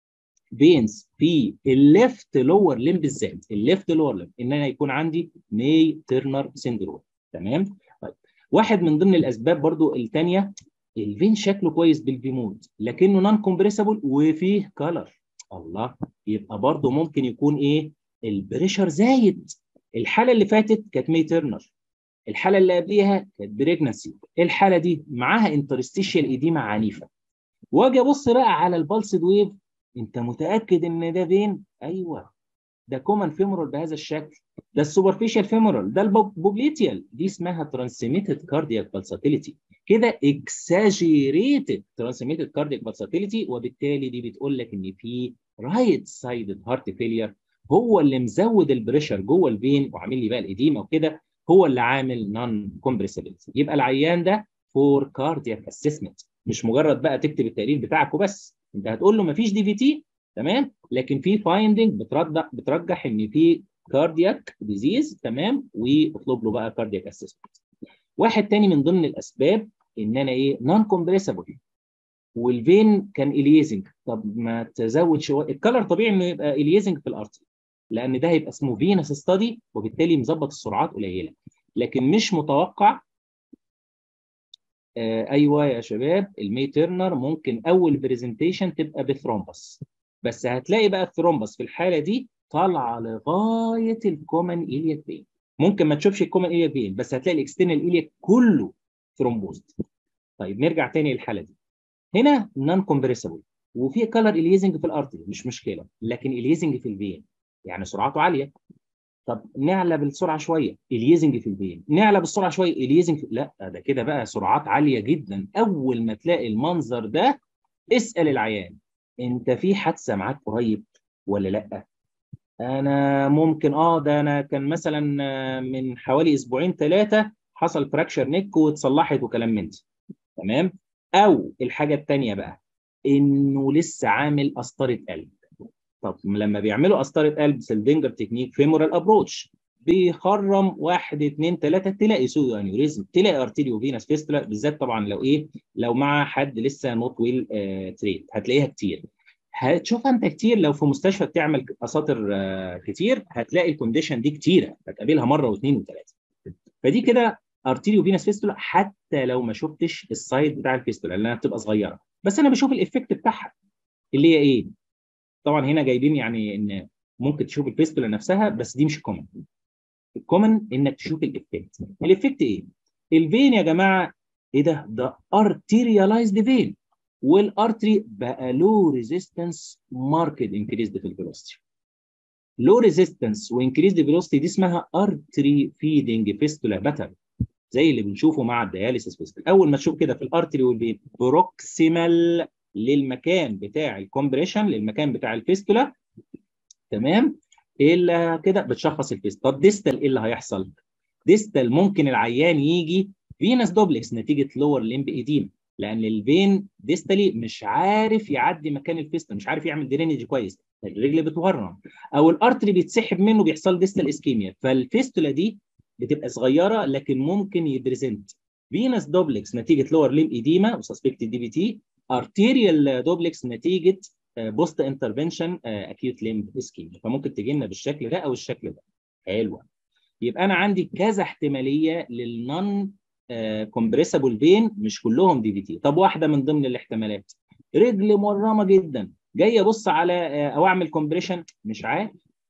فينز في الليفت لور ليم بالذات الليفت لور ليم ان انا يكون عندي مي تيرنر سيندروم تمام طيب واحد من ضمن الاسباب برضو الثانيه الفين شكله كويس بالفيمود لكنه نون كومبريسبل وفيه كلر الله يبقى برضو ممكن يكون ايه البريشر زايد الحاله اللي فاتت كانت مي ترنر الحاله اللي قبليها كانت بريجنسي الحاله دي معاها انترستيشيال ايديما عنيفه واجي ابص بقى على البلسد ويف انت متاكد ان ده فين ايوه ده كومن فيمورال بهذا الشكل ده السوبرفيشال فيمورال ده البوبليتيال دي اسمها ترانسميتد كاردياك بالساتيليتي كده اكساجيريتد ترانسميتد كاردياك بالساتيليتي وبالتالي دي بتقول لك ان في رايت سايدد هارت فيلير هو اللي مزود البريشر جوه الفين وعامل لي بقى الاديمه وكده هو اللي عامل نون كومبريسبيلتي يبقى العيان ده فور كاردياك اسسمنت مش مجرد بقى تكتب التقرير بتاعك وبس انت هتقول له مفيش دي في تي تمام لكن في فايندنج بترجح بترجح ان في كاردياك ديزيز تمام واطلب له بقى كاردياك اسسمنت واحد تاني من ضمن الاسباب ان انا ايه نون كومبريسبل والفين كان اليزنج طب ما تزود شويه الكلر طبيعي انه يبقى اليزنج في الارتري لان ده هيبقى اسمه فينس ستادي وبالتالي مظبط السرعات قليله لكن مش متوقع آه ايوه يا شباب المي تيرنر ممكن اول برزنتيشن تبقى بثرومبس بس هتلاقي بقى الثرومبس في الحاله دي طالعه لغايه الكومن ايلياك فين ممكن ما تشوفش الكومن ايلياك فين بس هتلاقي الاكسترنال ايلياك كله ثرومبوزد طيب نرجع تاني للحاله دي هنا نون كومبريسبل وفي كلر اليزنج في الارتري مش مشكله لكن اليزنج في الفين يعني سرعته عاليه طب نعلى بالسرعه شويه اليزنج في الفين نعلى بالسرعه شويه اليزنج في... لا ده كده بقى سرعات عاليه جدا اول ما تلاقي المنظر ده اسال العيان انت في حادثه معاك قريب ولا لا انا ممكن اه ده انا كان مثلا من حوالي اسبوعين ثلاثه حصل فراكشر نيك واتصلحت وكلام من ده تمام او الحاجه الثانيه بقى انه لسه عامل قسطره قلب طب لما بيعملوا قسطره قلب سلدنجر تكنيك فيمورال ابروتش بيخرم واحد اثنين ثلاثه تلاقي سودو انيوريزم تلاقي ارتيريو فينس فيستولا بالذات طبعا لو ايه لو مع حد لسه نوت ويل آه تريد هتلاقيها كتير هتشوفها انت كتير لو في مستشفى بتعمل اساطر آه كتير هتلاقي الكونديشن دي كتيره هتقابلها مره واثنين وثلاثه فدي كده ارتيريو فينس فيستولا حتى لو ما شفتش السايد بتاع الفيستولا لانها بتبقى صغيره بس انا بشوف الايفكت بتاعها اللي هي ايه طبعا هنا جايبين يعني ان ممكن تشوف الفيستولا نفسها بس دي مش كومن الكومن انك تشوف الافكت الافكت ايه الفين يا جماعه ايه ده ده ارتيريالايزد فين والارتري بقى لو ريزيستنس ماركت انكريزد في الفيلوسيتي لو ريزيستنس وانكريزد فيلوسيتي دي اسمها ارتري فيدنج فيستولا باترن زي اللي بنشوفه مع الدياليسيس فيستولا اول ما تشوف كده في الارتري والفين بروكسيمال للمكان بتاع الكومبريشن للمكان بتاع الفيستولا تمام الا كده بتشخص الفيستولا طب ديستال ايه اللي هيحصل ديستال ممكن العيان يجي فينس دوبلكس نتيجه لور ليمب ايديم لان الفين ديستالي مش عارف يعدي مكان الفيستولا مش عارف يعمل درينج كويس الرجل بتورم او الارتري بيتسحب منه بيحصل ديستال اسكيميا فالفيستولا دي بتبقى صغيره لكن ممكن يبريزنت فينس دوبلكس نتيجه لور ليمب ايديما وسسبكتد دي بي تي ارتيريال دوبلكس نتيجه بوست انترفنشن اكيوت ليمب اسكيميا فممكن تجي لنا بالشكل ده او الشكل ده حلوه يبقى انا عندي كذا احتماليه للنون كومبريسبل فين مش كلهم دي في تي طب واحده من ضمن الاحتمالات رجل مرمه جدا جاي ابص على او اعمل كومبريشن مش عارف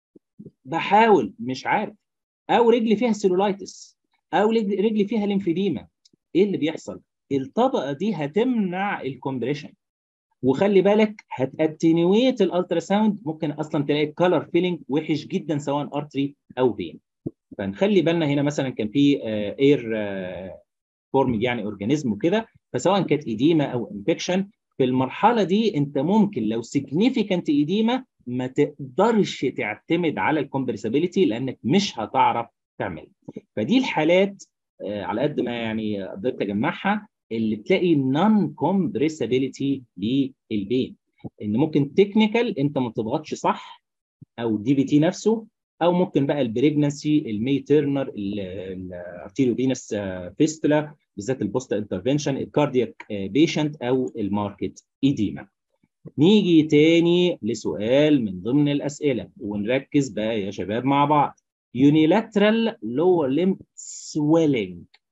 بحاول مش عارف او رجلي فيها سيلولايتس او رجلي فيها ليمفيديما ايه اللي بيحصل الطبقه دي هتمنع الكومبريشن وخلي بالك هتاتنيويت الالترا ساوند ممكن اصلا تلاقي الكالر فيلينج وحش جدا سواء ارتري او فين فنخلي بالنا هنا مثلا كان في اير فورميج يعني اورجانيزم وكده فسواء كانت ايديما او انفكشن في المرحله دي انت ممكن لو سيجنيفيكانت ايديما ما تقدرش تعتمد على الكومبرسابيلتي لانك مش هتعرف تعمل فدي الحالات على قد ما يعني قدرت اجمعها اللي تلاقي نون كومبريسابيلتي للبين ان ممكن تكنيكال انت ما بتضغطش صح او الدي بي تي نفسه او ممكن بقى البريجنسي المي تيرنر الارتيريو فينس فيستولا بالذات البوست انترفنشن الكاردياك بيشنت او الماركت ايديما نيجي تاني لسؤال من ضمن الاسئله ونركز بقى يا شباب مع بعض unilateral lower limb swelling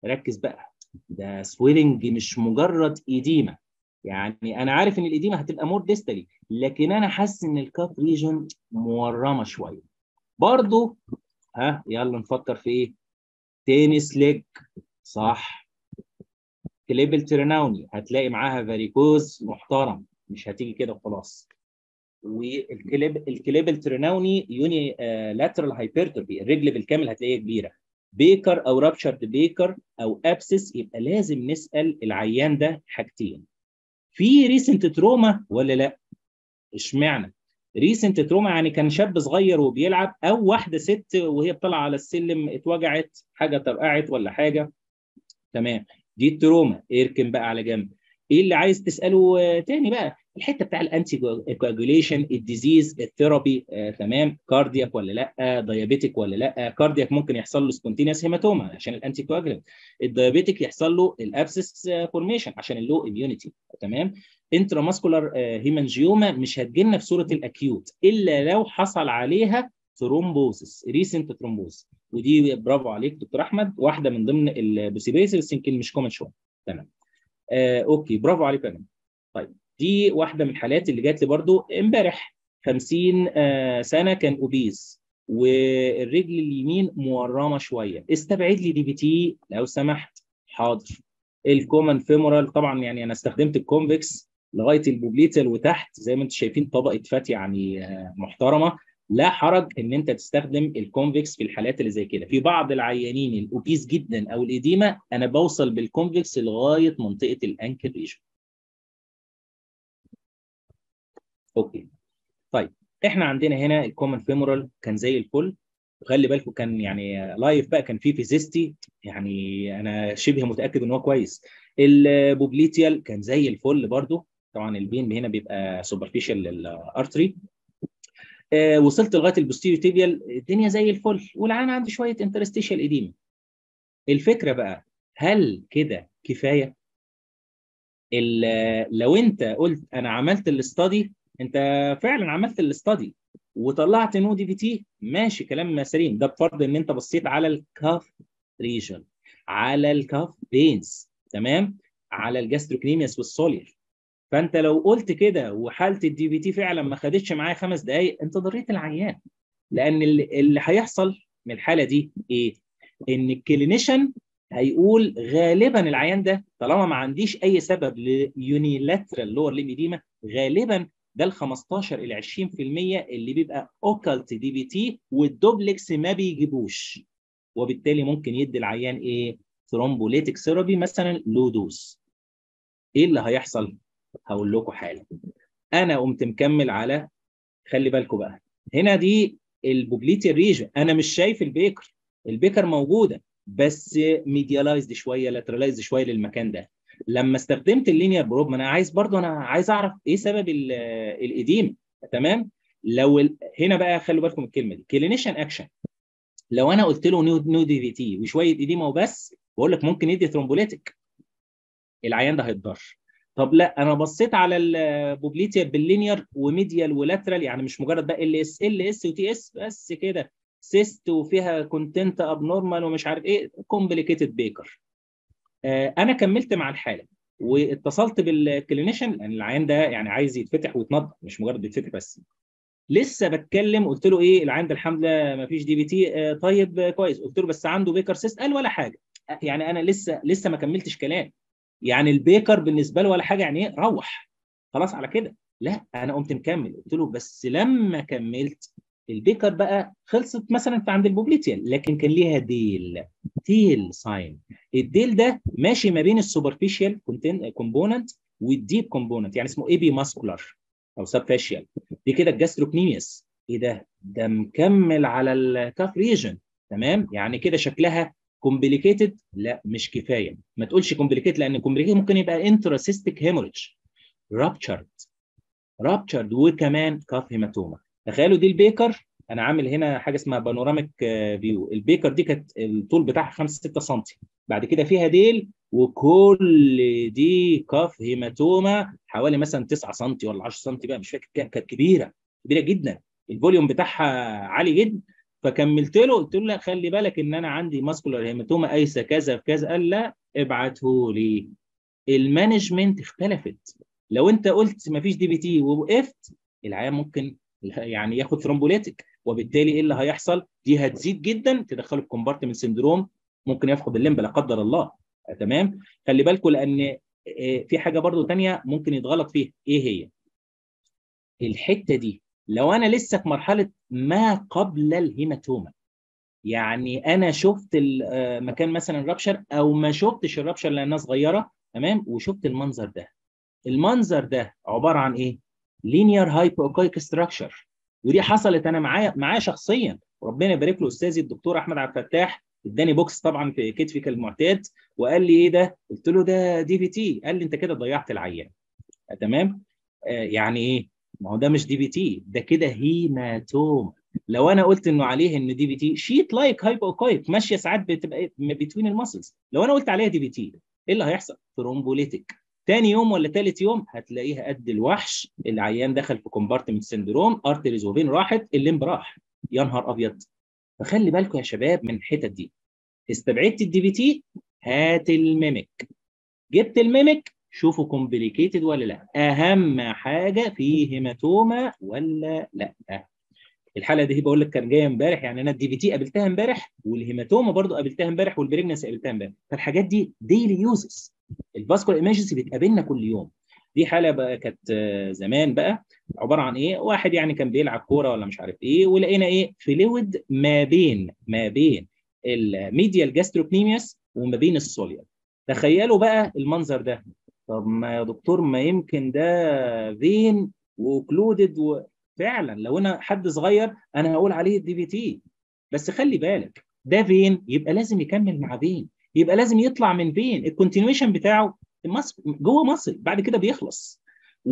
ركز بقى ده سويلنج مش مجرد ايديما يعني انا عارف ان الايديما هتبقى مور ديستالي لكن انا حاسس ان الكاف ريجن مورمه شويه برضو ها يلا نفكر في ايه تينس ليج صح كليبل ترناوني هتلاقي معاها فاريكوز محترم مش هتيجي كده وخلاص والكليب الكليبل ترناوني يوني آه لاترال هايبرتروفي الرجل بالكامل هتلاقيها كبيره بيكر او رابشرد بيكر او ابسس يبقى لازم نسال العيان ده حاجتين في ريسنت تروما ولا لا اشمعنى ريسنت تروما يعني كان شاب صغير وبيلعب او واحده ست وهي بتطلع على السلم اتوجعت حاجه طرقعت ولا حاجه تمام دي التروما اركن بقى على جنب ايه اللي عايز تساله تاني بقى الحته بتاع الانتي كواجوليشن الديزيز الثيرابي آه، تمام كاردياك ولا لا دايابيتيك ولا لا كاردياك ممكن يحصل له سبونتينيوس هيماتوما عشان الانتي كواجولانت الدايابيتيك يحصل له الابسس فورميشن عشان اللو اميونيتي تمام انتراماسكولار هيمانجيوما مش هتجي لنا في صوره الاكيوت الا لو حصل عليها ثرومبوسس ريسنت ثرومبوس ودي برافو عليك دكتور احمد واحده من ضمن البوسيبيلز بس يمكن مش كومن شويه تمام آه، اوكي برافو عليك يا طيب دي واحده من الحالات اللي جات لي برضو امبارح 50 آه، سنه كان اوبيز والرجل اليمين مورمه شويه استبعد لي دي بي تي لو سمحت حاضر الكومن فيمورال طبعا يعني انا استخدمت الكونفكس لغايه البوبليتال وتحت زي ما انتم شايفين طبقه فات يعني آه، محترمه لا حرج ان انت تستخدم الكونفكس في الحالات اللي زي كده في بعض العيانين الاوبيز جدا او الاديمه انا بوصل بالكونفكس لغايه منطقه الانكل ريجن اوكي طيب احنا عندنا هنا الكومن فيمورال كان زي الفل وخلي بالكم كان يعني لايف بقى كان فيه فيزيستي يعني انا شبه متاكد ان هو كويس البوبليتيال كان زي الفل برضو طبعا البين هنا بيبقى سوبرفيشال للارتري آه وصلت لغايه البوستيريو تيبيال الدنيا زي الفل والعين عندي شويه انترستيشال ايديما الفكره بقى هل كده كفايه لو انت قلت انا عملت الاستادي انت فعلا عملت الاستادي وطلعت نو دي في تي ماشي كلام سليم ده بفرض ان انت بصيت على الكاف ريجن على الكاف بينز تمام على الجاستروكنيمياس والسولير فانت لو قلت كده وحاله الدي في تي فعلا ما خدتش معايا خمس دقائق انت ضريت العيان لان اللي, اللي هيحصل من الحاله دي ايه؟ ان الكلينيشن هيقول غالبا العيان ده طالما ما عنديش اي سبب ليونيلاترال لور ليميديما غالبا ده ال 15 الى 20% اللي بيبقى اوكالت دي بي تي والدوبلكس ما بيجيبوش وبالتالي ممكن يدي العيان ايه؟ ثرومبوليتيك ثيرابي مثلا لو دوز. ايه اللي هيحصل؟ هقول لكم حالا. انا قمت مكمل على خلي بالكم بقى هنا دي البوبليتي ريجن انا مش شايف البيكر البيكر موجوده بس ميديالايزد شويه لاترالايزد شويه للمكان ده لما استخدمت اللينير بروب ما انا عايز برضو انا عايز اعرف ايه سبب الاديم تمام لو ال... هنا بقى خلوا بالكم الكلمه دي كلينيشن اكشن لو انا قلت له نيو نيو دي في تي وشويه اديمه وبس بقول لك ممكن يدي ثرومبوليتيك العيان ده هيتضر طب لا انا بصيت على البوبليتيا باللينير وميديال ولاترال يعني مش مجرد بقى ال اس ال اس وتي اس بس كده سيست وفيها كونتنت اب نورمال ومش عارف ايه كومبليكيتد بيكر آه انا كملت مع الحاله واتصلت بالكلينيشن لان العيان ده يعني عايز يتفتح ويتنضف مش مجرد يتفتح بس لسه بتكلم قلت له ايه العيان ده الحمد لله ما فيش دي بي تي آه طيب آه كويس قلت له بس عنده بيكر سيست قال ولا حاجه يعني انا لسه لسه ما كملتش كلام يعني البيكر بالنسبه له ولا حاجه يعني ايه روح خلاص على كده لا انا قمت مكمل قلت له بس لما كملت البيكر بقى خلصت مثلا في عند البوبليتيال لكن كان ليها ديل تيل ساين الديل ده ماشي ما بين السوبرفيشال كومبوننت والديب كومبوننت يعني اسمه اي بي ماسكولار او سب فاشيال دي كده الجاستروكنيميوس ايه ده ده مكمل على الكاف ريجن تمام يعني كده شكلها كومبليكيتد لا مش كفايه ما تقولش كومبليكيتد لان كومبليكيتد ممكن يبقى انتراسيستيك هيموريدج رابتشرد رابتشرد وكمان كاف هيماتوما تخيلوا دي البيكر انا عامل هنا حاجه اسمها بانوراميك فيو البيكر دي كانت الطول بتاعها 5 6 سم بعد كده فيها ديل وكل دي كاف هيماتوما حوالي مثلا 9 سم ولا 10 سم بقى مش فاكر كانت كبيره كبيره جدا الفوليوم بتاعها عالي جدا فكملت له قلت له لا خلي بالك ان انا عندي ماسكولار هيماتوما قايسه كذا في كذا قال لا ابعته لي المانجمنت اختلفت لو انت قلت ما فيش دي بي تي ووقفت العيان ممكن يعني ياخد ثرومبوليتك وبالتالي ايه اللي هيحصل؟ دي هتزيد جدا تدخله في كومبارتمنت سندروم ممكن يفقد الليمب لا قدر الله تمام خلي بالكم لان في حاجه برضو تانية ممكن يتغلط فيها ايه هي؟ الحته دي لو انا لسه في مرحله ما قبل الهيماتوما يعني انا شفت مكان مثلا الرابشر او ما شفتش الرابشر لانها صغيره تمام وشفت المنظر ده المنظر ده عباره عن ايه لينير هايبوكايك ستراكشر ودي حصلت انا معايا معايا شخصيا ربنا يبارك له استاذي الدكتور احمد عبد الفتاح اداني بوكس طبعا في كتفي كالمعتاد وقال لي ايه ده قلت له ده دي في تي قال لي انت كده ضيعت العيان تمام آه يعني ايه ما هو ده مش دي في تي ده كده هيماتوم لو انا قلت انه عليه ان دي في تي شيت لايك هايبوكايك ماشيه ساعات بتبقى بتوين الماسلز لو انا قلت عليها دي في تي ايه اللي هيحصل ثرومبوليتك تاني يوم ولا تالت يوم هتلاقيها قد الوحش العيان دخل في كومبارتمنت سندروم ارتريز وفين راحت الليمب راح يا نهار ابيض فخلي بالكم يا شباب من الحتت دي استبعدت الدي بي تي هات الميمك جبت الميمك شوفوا كومبليكيتد ولا لا اهم حاجه في هيماتوما ولا لا الحاله دي بقول لك كان جايه امبارح يعني انا الدي في تي قابلتها امبارح والهيماتوما برضو قابلتها امبارح والبريجنسي قابلتها امبارح فالحاجات دي ديلي يوزز الفاسكولار ايمرجنسي بتقابلنا كل يوم دي حاله بقى كانت زمان بقى عباره عن ايه واحد يعني كان بيلعب كوره ولا مش عارف ايه ولقينا ايه فلويد ما بين ما بين الميديال جاستروكنيمياس وما بين السوليال تخيلوا بقى المنظر ده طب ما يا دكتور ما يمكن ده فين وكلودد و... فعلا لو انا حد صغير انا هقول عليه الدي بي تي بس خلي بالك ده فين يبقى لازم يكمل مع فين يبقى لازم يطلع من فين الكونتينيويشن بتاعه المصل جوه مصل بعد كده بيخلص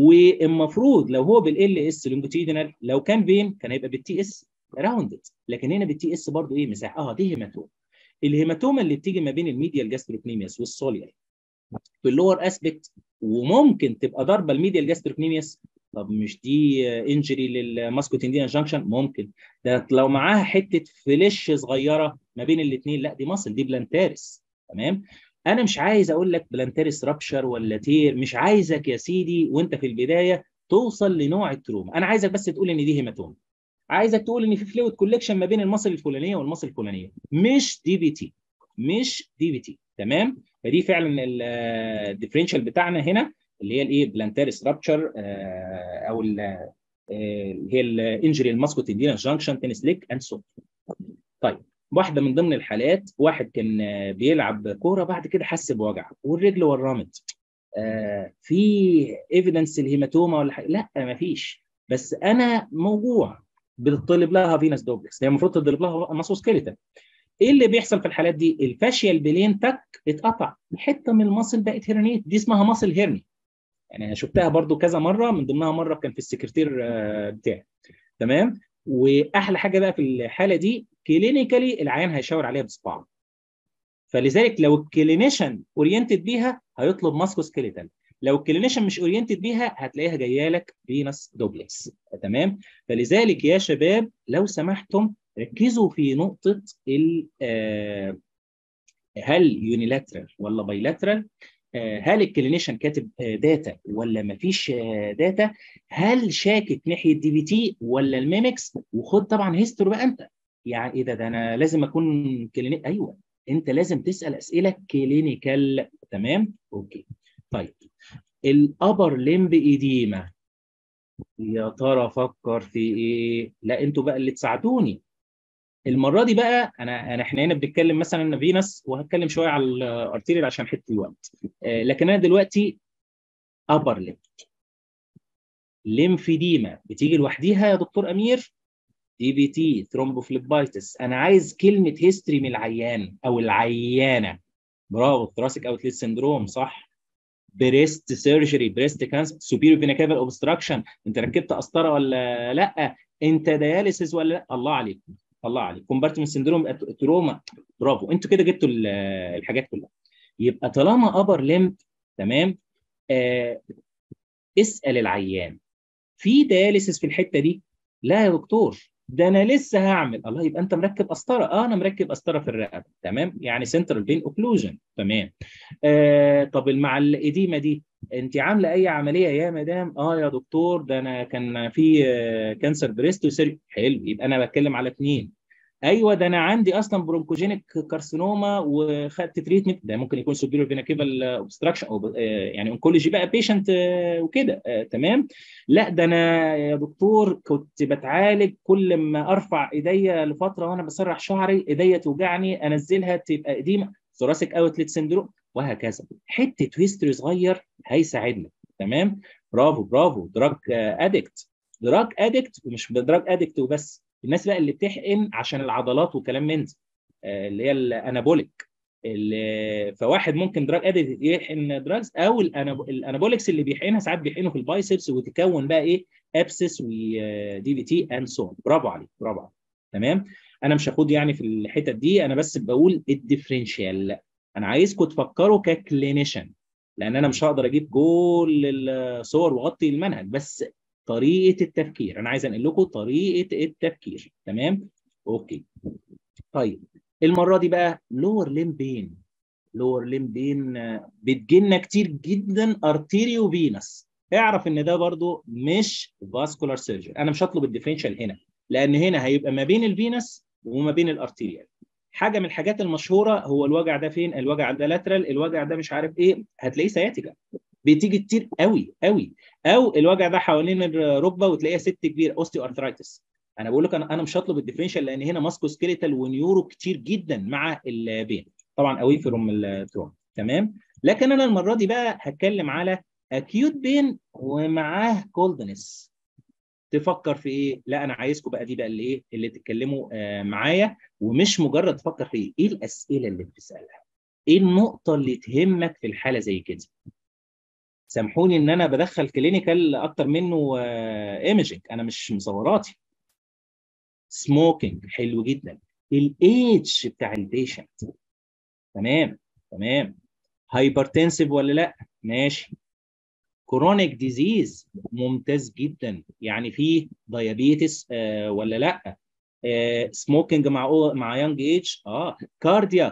والمفروض لو هو بالال اس لونجيتيودينال لو كان فين كان هيبقى بالتي اس راوندد لكن هنا بالتي اس برضه ايه مساحه اه دي هيماتوما الهيماتوما اللي بتيجي ما بين الميديال جاستروكنيمياس والسوليال في اللور اسبكت وممكن تبقى ضربه الميديال جاستروكنيمياس طب مش دي انجري للماسكوتندينا جانكشن ممكن ده لو معاها حته فليش صغيره ما بين الاثنين لا دي مصل دي بلانتارس تمام انا مش عايز اقول لك بلانتارس رابشر ولا تير مش عايزك يا سيدي وانت في البدايه توصل لنوع التروما انا عايزك بس تقول ان دي هيماتوما عايزك تقول ان في فلويد كولكشن ما بين المصل الفلانيه والمصل الفلانيه مش دي بي تي مش دي بي تي تمام فدي فعلا الديفرنشال بتاعنا هنا اللي هي الايه بلانتاريس رابتشر او اللي هي الانجري الماسكوتندينا جانكشن تنس ليك اند سو طيب واحده من ضمن الحالات واحد كان بيلعب كوره بعد كده حس بوجع والرجل ورمت آه في ايفيدنس الهيماتوما ولا حاجه لا ما فيش بس انا موجوع بتطلب لها فينس دوبلكس هي المفروض تضرب لها ماسوسكيليتال ايه اللي بيحصل في الحالات دي؟ الفاشيال بلين تك اتقطع حته من المصل بقت هيرنيت دي اسمها مصل هيرني يعني انا شفتها برضو كذا مره من ضمنها مره كان في السكرتير بتاعي تمام واحلى حاجه بقى في الحاله دي كلينيكالي العيان هيشاور عليها بصباعه فلذلك لو الكلينيشن اورينتد بيها هيطلب ماسكو سكيليتال لو الكلينيشن مش اورينتد بيها هتلاقيها جايه لك فينس دوبلكس تمام فلذلك يا شباب لو سمحتم ركزوا في نقطه ال هل يونيلاترال ولا بايلاترال هل الكلينيشن كاتب داتا ولا مفيش داتا هل شاكك ناحيه دي بي تي ولا الميمكس وخد طبعا هيستوري بقى انت يعني ايه ده ده انا لازم اكون كلينيك ايوه انت لازم تسال اسئله كلينيكال تمام اوكي طيب الابر ليمب ايديما يا ترى فكر في ايه لا انتوا بقى اللي تساعدوني المره دي بقى انا انا احنا هنا بنتكلم مثلا فينس وهتكلم شويه على الارتيريال عشان حته الوقت آه لكن انا دلوقتي ابر ليمب ليمفيديما بتيجي لوحديها يا دكتور امير دي بي تي ثرومبوفليبايتس انا عايز كلمه هيستوري من العيان او العيانه برافو ثراسيك اوتليت سندروم صح بريست سيرجري بريست كانسر سوبيريور فينا كافال اوبستراكشن انت ركبت قسطره ولا لا انت دياليسيس ولا لا الله عليك الله عليك كومبارتمنت سندروم تروما برافو انتوا كده جبتوا الحاجات كلها يبقى طالما ابر ليمب تمام آه اسال العيان في دياليسيس في الحته دي لا يا دكتور ده انا لسه هعمل الله يبقى انت مركب قسطره اه انا مركب قسطره في الرقبه تمام يعني سنترال فين اوكلوجن تمام آه طب مع الاديمه دي انت عامله اي عمليه يا مدام اه يا دكتور ده انا كان في آه كانسر بريست وسيري حلو يبقى انا بتكلم على اثنين ايوه ده انا عندي اصلا برونكوجينيك كارسينوما وخدت تريتمنت ده ممكن يكون سوبيريور فينا كيفال اوبستراكشن او يعني اونكولوجي بقى بيشنت وكده تمام لا ده انا يا دكتور كنت بتعالج كل ما ارفع ايديا لفتره وانا بسرح شعري ايديا توجعني انزلها تبقى قديمه ثوراسيك اوتلت سندروم وهكذا حته هيستوري صغير هيساعدنا تمام برافو برافو دراج ادكت دراج ادكت ومش دراج ادكت وبس الناس بقى اللي بتحقن عشان العضلات وكلام من ده اللي هي الانابوليك اللي فواحد ممكن دراج اديت يحقن دراجز او الانابوليكس اللي بيحقنها ساعات بيحقنوا في البايسبس وتكون بقى ايه ابسس ودي في تي اند سو برافو عليك برافو عليك تمام انا مش هاخد يعني في الحتت دي انا بس بقول الديفرنشال انا عايزكم تفكروا ككلينيشن لان انا مش هقدر اجيب كل الصور واغطي المنهج بس طريقه التفكير انا عايز انقل لكم طريقه التفكير تمام اوكي طيب المره دي بقى لور ليم بين لور ليم بين بتجيلنا كتير جدا ارتيريو فينس اعرف ان ده برضو مش فاسكولار سيرجري انا مش هطلب الديفرنشال هنا لان هنا هيبقى ما بين الفينس وما بين الارتيريال حاجه من الحاجات المشهوره هو الوجع ده فين الوجع ده لاترال الوجع ده مش عارف ايه هتلاقيه سياتيكا بتيجي كتير قوي قوي او الوجع ده حوالين الركبه وتلاقيها ست كبير اوستيو ارثرايتس انا بقول لك انا انا مش هطلب الديفرنشال لان هنا ماسكو سكيليتال ونيورو كتير جدا مع البين طبعا قوي في روم التروم تمام لكن انا المره دي بقى هتكلم على اكيوت بين ومعاه كولدنس تفكر في ايه لا انا عايزكم بقى دي بقى اللي ايه اللي تتكلموا آه معايا ومش مجرد تفكر في ايه ايه الاسئله اللي بتسالها ايه النقطه اللي تهمك في الحاله زي كده سامحوني ان انا بدخل كلينيكال اكتر منه ايمجنج انا مش مصوراتي سموكينج حلو جدا الايدج بتاع البيشنت تمام تمام هايبرتنسيف ولا لا ماشي كرونيك ديزيز ممتاز جدا يعني في دايابيتس آه ولا لا آه سموكينج مع مع يونج ايج اه كاردياك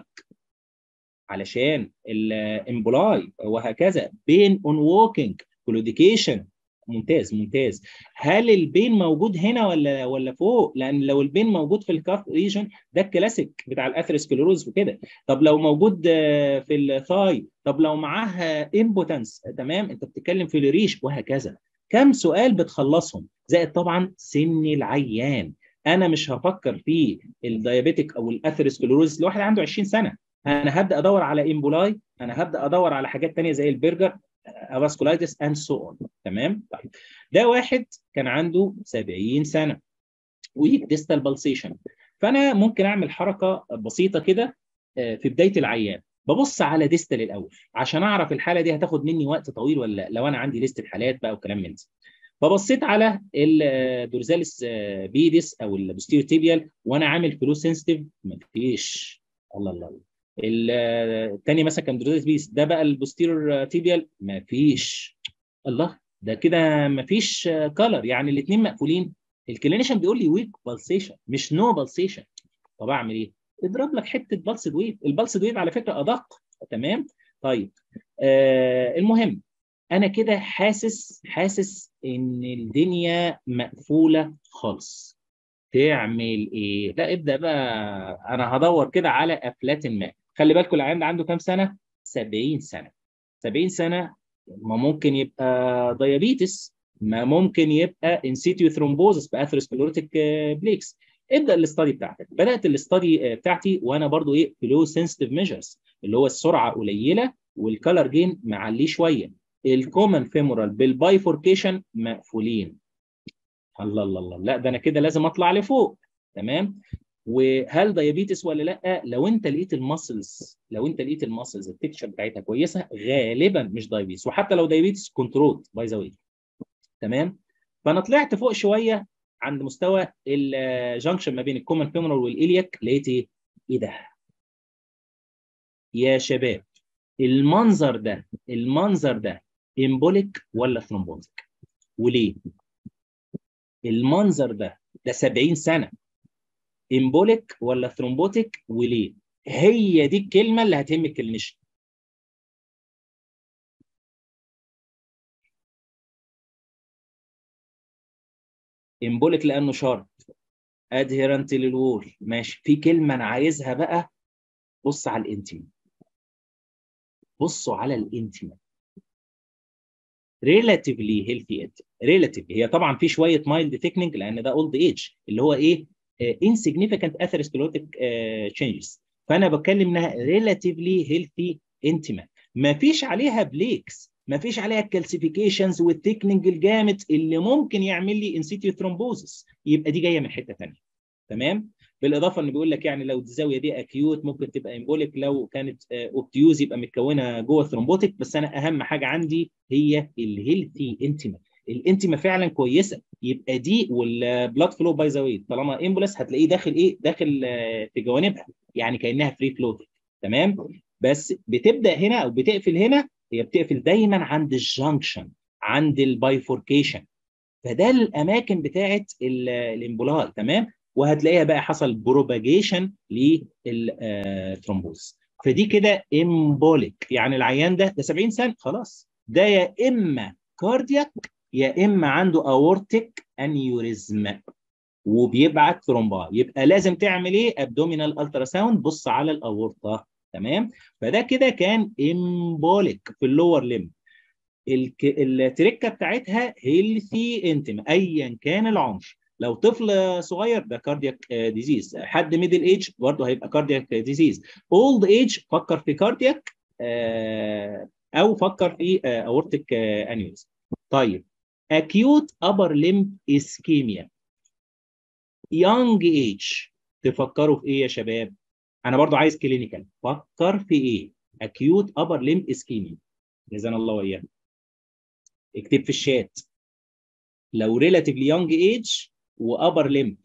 علشان الامبولاي وهكذا بين اون ووكينج كلوديكيشن ممتاز ممتاز هل البين موجود هنا ولا ولا فوق لان لو البين موجود في الكاف ريجن ده الكلاسيك بتاع الاثيروسكليروز وكده طب لو موجود في الثاي طب لو معاه امبوتنس تمام انت بتتكلم في الريش وهكذا كم سؤال بتخلصهم زائد طبعا سن العيان انا مش هفكر في الديابيتك او الاثيروسكليروز لواحد عنده 20 سنه انا هبدا ادور على امبولاي انا هبدا ادور على حاجات ثانيه زي البرجر افاسكولايتس اند سو اون تمام طيب ده واحد كان عنده 70 سنه ويك ديستال بالسيشن فانا ممكن اعمل حركه بسيطه كده في بدايه العيان ببص على ديستال الاول عشان اعرف الحاله دي هتاخد مني وقت طويل ولا لا لو انا عندي ليست الحالات بقى وكلام من ده فبصيت على الدورزاليس بيدس او البوستيريو تيبيال وانا عامل فلو سنسيتيف مفيش الله الله الثاني مثلا كان دورزاليس بيس ده بقى البوستيريور تيبيال مفيش الله ده كده مفيش كلر يعني الاثنين مقفولين الكلينيشن بيقول لي ويك بالسيشن مش نو بالسيشن طب اعمل ايه؟ اضرب لك حته بالسد ويف البلسد ويف على فكره ادق تمام طيب آه المهم انا كده حاسس حاسس ان الدنيا مقفوله خالص تعمل ايه؟ لا ابدا بقى انا هدور كده على افلات ما خلي بالكم العيان ده عنده كام سنه؟ 70 سنه 70 سنه ما ممكن يبقى ديابيتس ما ممكن يبقى انسيتيو ثرومبوزس باثيروسكليروتيك بليكس ابدا الاستادي بتاعتك بدات الاستادي بتاعتي وانا برضو ايه فلو سنسيتيف ميجرز اللي هو السرعه قليله والكالر جين معليه شويه الكومن فيمورال بالبايفوركيشن مقفولين الله الله الله لا ده انا كده لازم اطلع لفوق تمام وهل دايابيتس ولا لا لو انت لقيت الماسلز لو انت لقيت الماسلز التكشر بتاعتها كويسه غالبا مش دايابيتس وحتى لو دايابيتس كنترول باي ذا واي تمام فانا طلعت فوق شويه عند مستوى الجنكشن ما بين الكومن فيمورال والإلياك لقيت ايه؟ ايه ده؟ يا شباب المنظر ده المنظر ده امبوليك ولا ثرومبوزيك؟ وليه؟ المنظر ده ده 70 سنه امبوليك ولا ثرومبوتيك وليه هي دي الكلمه اللي هتهم الكلينيشن امبوليك لانه شرط ادهيرنت للوول ماشي في كلمه انا عايزها بقى بص على الانتيما بصوا على الانتيما ريلاتيفلي هيلثي ريلاتيفلي هي طبعا في شويه مايلد ثيكنينج لان ده اولد ايج اللي هو ايه انسيجنيفيكانت اثيروسكلوتيك تشينجز فانا بتكلم انها ريلاتيفلي هيلثي انتيما ما فيش عليها بليكس ما فيش عليها الكالسيفيكيشنز والتكنينج الجامد اللي ممكن يعمل لي انسيتيو ثرومبوزس يبقى دي جايه من حته ثانيه تمام بالاضافه ان بيقول لك يعني لو الزاويه دي اكيوت ممكن تبقى امبوليك لو كانت اوبتيوز يبقى متكونه جوه ثرومبوتيك بس انا اهم حاجه عندي هي الهيلثي انتيما الانتيما فعلا كويسه يبقى دي والبلاد فلو باي ذا واي طالما امبولس هتلاقيه داخل ايه داخل في جوانبها يعني كانها فري فلوتنج تمام بس بتبدا هنا او بتقفل هنا هي بتقفل دايما عند الجنكشن عند البايفوركيشن فده الاماكن بتاعت الامبولاي تمام وهتلاقيها بقى حصل بروباجيشن للثرومبوز فدي كده امبوليك يعني العيان ده ده 70 سنه خلاص ده يا اما كاردياك يا اما عنده اورتيك انيوريزم وبيبعت ثرومبا يبقى لازم تعمل ايه ابدومينال الترا ساوند بص على الاورطه تمام فده كده كان امبوليك في اللور ليم التركه بتاعتها هيلثي انتم ايا كان العمر لو طفل صغير ده كاردياك ديزيز حد ميدل ايج برضه هيبقى كاردياك ديزيز اولد ايج فكر في كاردياك او فكر في اورتيك انيوز طيب acute upper limb ischemia young age تفكروا في ايه يا شباب انا برضو عايز كلينيكال فكر في ايه acute upper limb ischemia جزانا الله واياك اكتب في الشات لو relatively young age وابر ليمب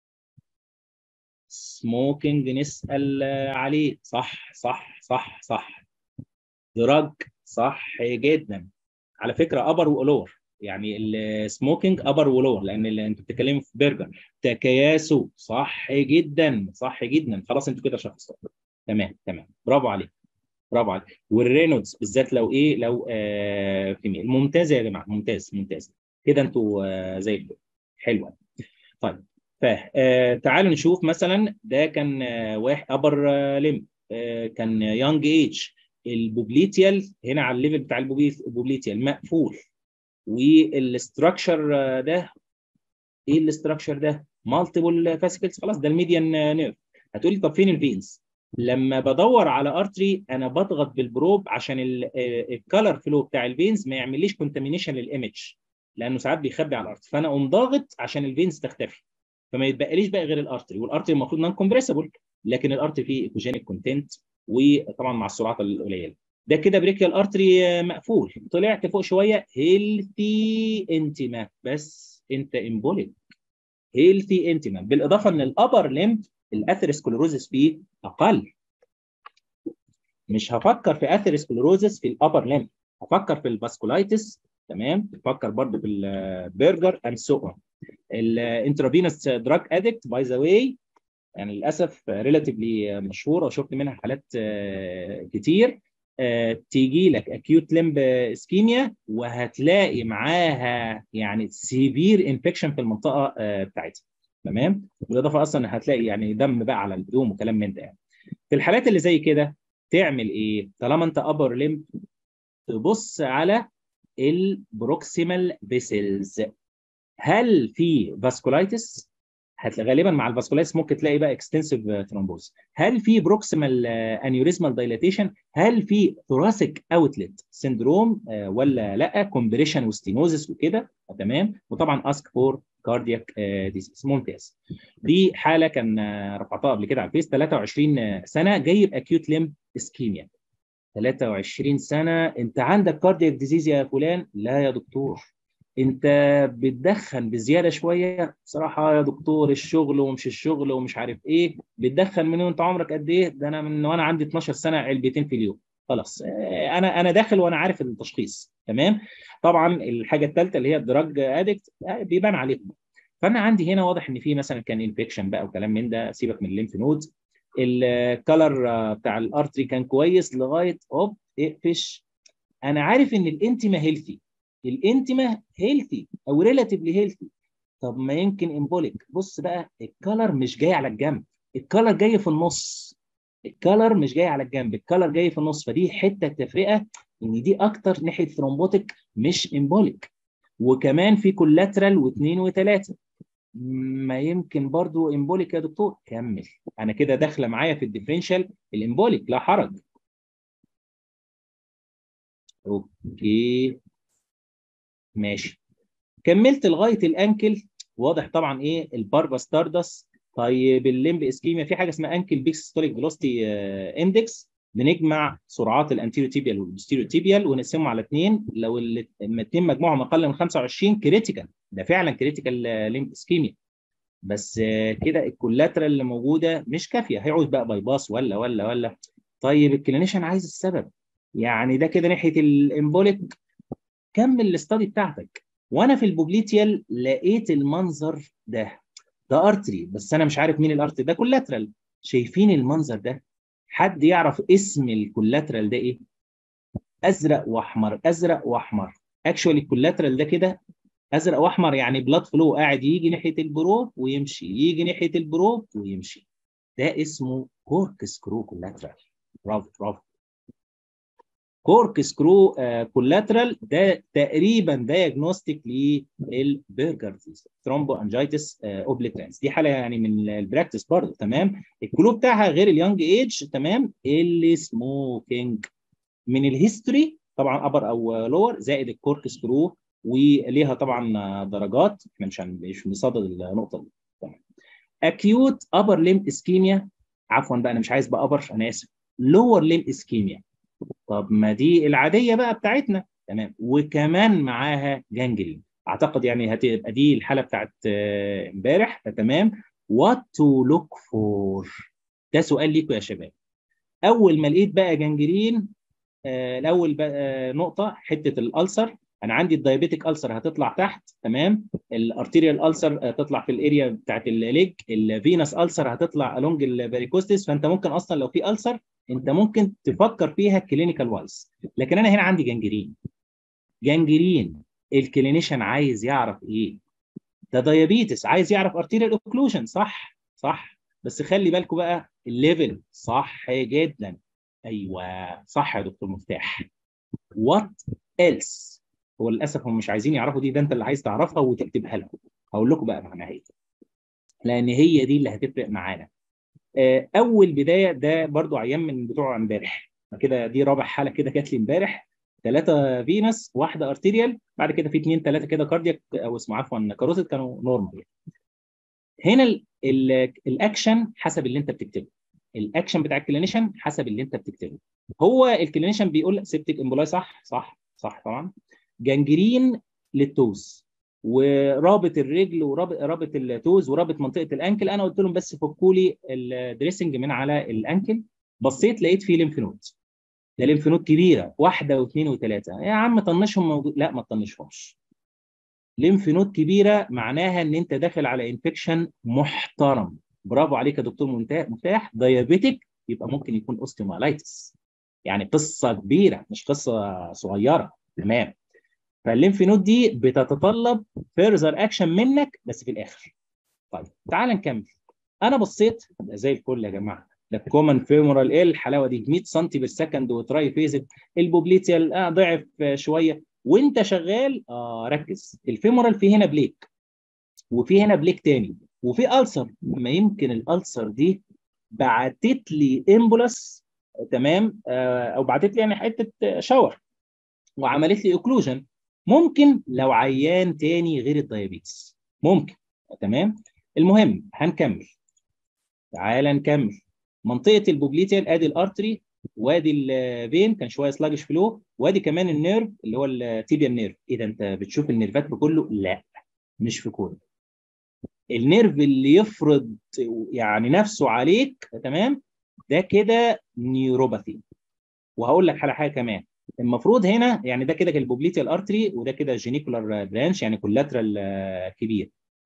سموكينج نسال عليه صح صح صح صح دراج صح جدا على فكره ابر ولور يعني السموكينج ابر ولور لان اللي انتوا بتتكلموا في برجر تكياسو صح جدا صح جدا خلاص انتوا كده شخصتوا تمام تمام برافو عليك برافو عليك والرينولدز بالذات لو ايه لو آه فيميل ممتاز يا جماعه ممتاز ممتاز كده انتوا آه زي الفل حلوه طيب فتعالوا نشوف مثلا ده كان آه واحد ابر آه ليم آه كان يونج ايج البوبليتيال هنا على الليفل بتاع البوبليتيال مقفول والاستراكشر ده ايه الاستراكشر ده؟ مالتيبل فاسيكلز خلاص ده الميديان نيرف هتقولي طب فين الفينز؟ لما بدور على ارتري انا بضغط بالبروب عشان الكالر فلو بتاع الفينز ما يعمليش كونتامينيشن للايمج لانه ساعات بيخبي على الارتري فانا اقوم ضاغط عشان الفينز تختفي فما يتبقاليش بقى غير الارتري والارتري المفروض نون كومبريسبل لكن الارتري فيه ايكوجينيك كونتنت وطبعا مع السرعات القليله ده كده بريكيال ارتري مقفول طلعت فوق شويه هيلثي انتما بس انت امبوليك هيلثي انتما بالاضافه ان الابر ليمب الاثيروسكلروزس فيه اقل مش هفكر في اثيروسكلروزس في الابر ليمب هفكر في الفاسكولايتس تمام بفكر برضه في البرجر اند سو اون الانترافينوس دراج ادكت باي ذا واي يعني للاسف ريلاتيفلي مشهوره وشفت منها حالات كتير تيجي لك اكيوت لمب اسكيميا وهتلاقي معاها يعني سيفير انفكشن في المنطقه بتاعتها تمام بالاضافه اصلا هتلاقي يعني دم بقى على الهدوم وكلام من ده يعني في الحالات اللي زي كده تعمل ايه طالما انت ابر لمب تبص على البروكسيمال فيسلز هل في فاسكولايتس هتلاقي غالبا مع الفاسكولايتس ممكن تلاقي بقى اكستنسيف ترومبوز هل في بروكسيمال انيوريزمال دايلاتيشن هل في ثوراسيك اوتلت سيندروم ولا لا كومبريشن وستينوزس وكده تمام وطبعا اسك فور كاردياك ديزيز ممتاز دي حاله كان رفعتها قبل كده على الفيس 23 سنه جايب اكيوت ليمب اسكيميا 23 سنه انت عندك كاردياك ديزيز يا فلان لا يا دكتور انت بتدخن بزياده شويه بصراحه يا دكتور الشغل ومش الشغل ومش عارف ايه بتدخن من وانت عمرك قد ايه ده انا من وانا عندي 12 سنه علبتين في اليوم خلاص انا انا داخل وانا عارف التشخيص تمام طبعا الحاجه الثالثه اللي هي الدراج ادكت بيبان عليهم فانا عندي هنا واضح ان في مثلا كان انفكشن بقى وكلام من ده سيبك من الليمف نود الكلر بتاع الارتري كان كويس لغايه اوب اقفش انا عارف ان الانتما هيلثي الانتما هيلثي او ريلاتيفلي هيلثي طب ما يمكن امبوليك بص بقى الكلر مش جاي على الجنب الكلر جاي في النص الكلر مش جاي على الجنب الكلر جاي في النص فدي حته تفرقه ان دي اكتر ناحيه ثرومبوتيك مش امبوليك وكمان في كولاترال واثنين وثلاثه ما يمكن برضو امبوليك يا دكتور كمل انا كده داخله معايا في الديفرنشال الامبوليك لا حرج اوكي ماشي كملت لغايه الانكل واضح طبعا ايه الباربا ستاردس طيب الليمب اسكيميا في حاجه اسمها انكل بيك سيستوليك فيلوسيتي اندكس بنجمع سرعات الانتيريو تيبيال والبوستيريو تيبيال ونقسمهم على اثنين لو الاثنين مجموعهم اقل من 25 كريتيكال ده فعلا كريتيكال ليمب اسكيميا بس كده الكولاترال اللي موجوده مش كافيه هيعود بقى باي باس ولا ولا ولا طيب الكلينيشن عايز السبب يعني ده كده ناحيه الامبوليك كمل الاستادي بتاعتك وانا في البوبليتيال لقيت المنظر ده ده ارتري بس انا مش عارف مين الارتري ده كولاترال شايفين المنظر ده حد يعرف اسم الكولاترال ده ايه ازرق واحمر ازرق واحمر اكشولي الكولاترال ده كده ازرق واحمر يعني بلاد فلو قاعد يجي ناحيه البروب ويمشي يجي ناحيه البروب ويمشي ده اسمه كورك سكرو كولاترال برافو برافو كورك سكرو كولاترال ده تقريبا دايجنوستيك للبرجر ثرومبو انجيتس اوبليترانس دي حاله يعني من البراكتس برضه تمام الكلو بتاعها غير اليونج ايج تمام السموكينج من الهيستوري طبعا ابر او لور زائد الكورك سكرو وليها طبعا درجات احنا مش مش بنصدد النقطه دي تمام اكيوت ابر ليم اسكيميا عفوا بقى انا مش عايز بقى ابر انا اسف لور ليم اسكيميا طب ما دي العاديه بقى بتاعتنا تمام وكمان معاها جانجرين اعتقد يعني هتبقى دي الحاله بتاعت امبارح تمام وات تو لوك فور ده سؤال ليكم يا شباب اول ما لقيت بقى جانجرين آه الاول بقى آه نقطه حته الالسر انا عندي الدايابيتيك السر هتطلع تحت تمام الارتيريال السر هتطلع في الاريا بتاعت الليج الفينس السر هتطلع الونج الفاريكوستس فانت ممكن اصلا لو في السر انت ممكن تفكر فيها كلينيكال وايز لكن انا هنا عندي جانجرين جانجرين الكلينيشن عايز يعرف ايه ده دايابيتس عايز يعرف ارتيريال اوكلوجن صح صح بس خلي بالكم بقى الليفل صح جدا ايوه صح يا دكتور مفتاح وات ايلس هو للاسف هم مش عايزين يعرفوا دي ده انت اللي عايز تعرفها وتكتبها لهم هقول لكم بقى معناها ايه لان هي دي اللي هتفرق معانا اول بدايه ده برضو عيان من بتوع امبارح كده دي رابع حاله كده جات لي امبارح ثلاثه فينس واحده ارتيريال بعد كده في اثنين ثلاثه كده كاردياك او اسمه عفوا كاروتيد كانوا نورمال هنا ال ال الاكشن حسب اللي انت بتكتبه الاكشن بتاع الكلينيشن حسب اللي انت بتكتبه هو الكلينيشن بيقول سيبتيك امبولاي صح صح صح طبعا جانجرين للتوز ورابط الرجل ورابط رابط التوز ورابط منطقه الانكل انا قلت لهم بس فكوا لي الدريسنج من على الانكل بصيت لقيت فيه ليمف نود ده ليمف نود كبيره واحده واثنين وثلاثه يا عم طنشهم موجود لا ما تطنشهمش ليمف نود كبيره معناها ان انت داخل على انفكشن محترم برافو عليك يا دكتور مفتاح دايابيتك يبقى ممكن يكون اوستيومالايتس يعني قصه كبيره مش قصه صغيره تمام فالليمف نود دي بتتطلب فيرزر اكشن منك بس في الاخر طيب تعال نكمل انا بصيت زي الفل يا جماعه ده كومن فيمورال ايه الحلاوه دي 100 سم بالسكند وتراي فيزد البوبليتيال آه ضعف شويه وانت شغال اه ركز الفيمورال في هنا بليك وفي هنا بليك تاني وفي ألسر ما يمكن الألسر دي بعتت لي امبولس تمام آه او بعتت لي يعني حته شاور وعملت لي اوكلوجن ممكن لو عيان تاني غير الدايابيتس ممكن تمام المهم هنكمل تعال نكمل منطقه البوبليتيال ادي الارتري وادي الفين كان شويه سلاجش فلو وادي كمان النيرف اللي هو التيبيال نيرف اذا انت بتشوف النيرفات في كله لا مش في كله النيرف اللي يفرض يعني نفسه عليك تمام ده كده نيوروباثي وهقول لك على حاجه كمان المفروض هنا يعني ده كده البوبليتيال ارتري وده كده جينيكولار برانش يعني كولاترال كبير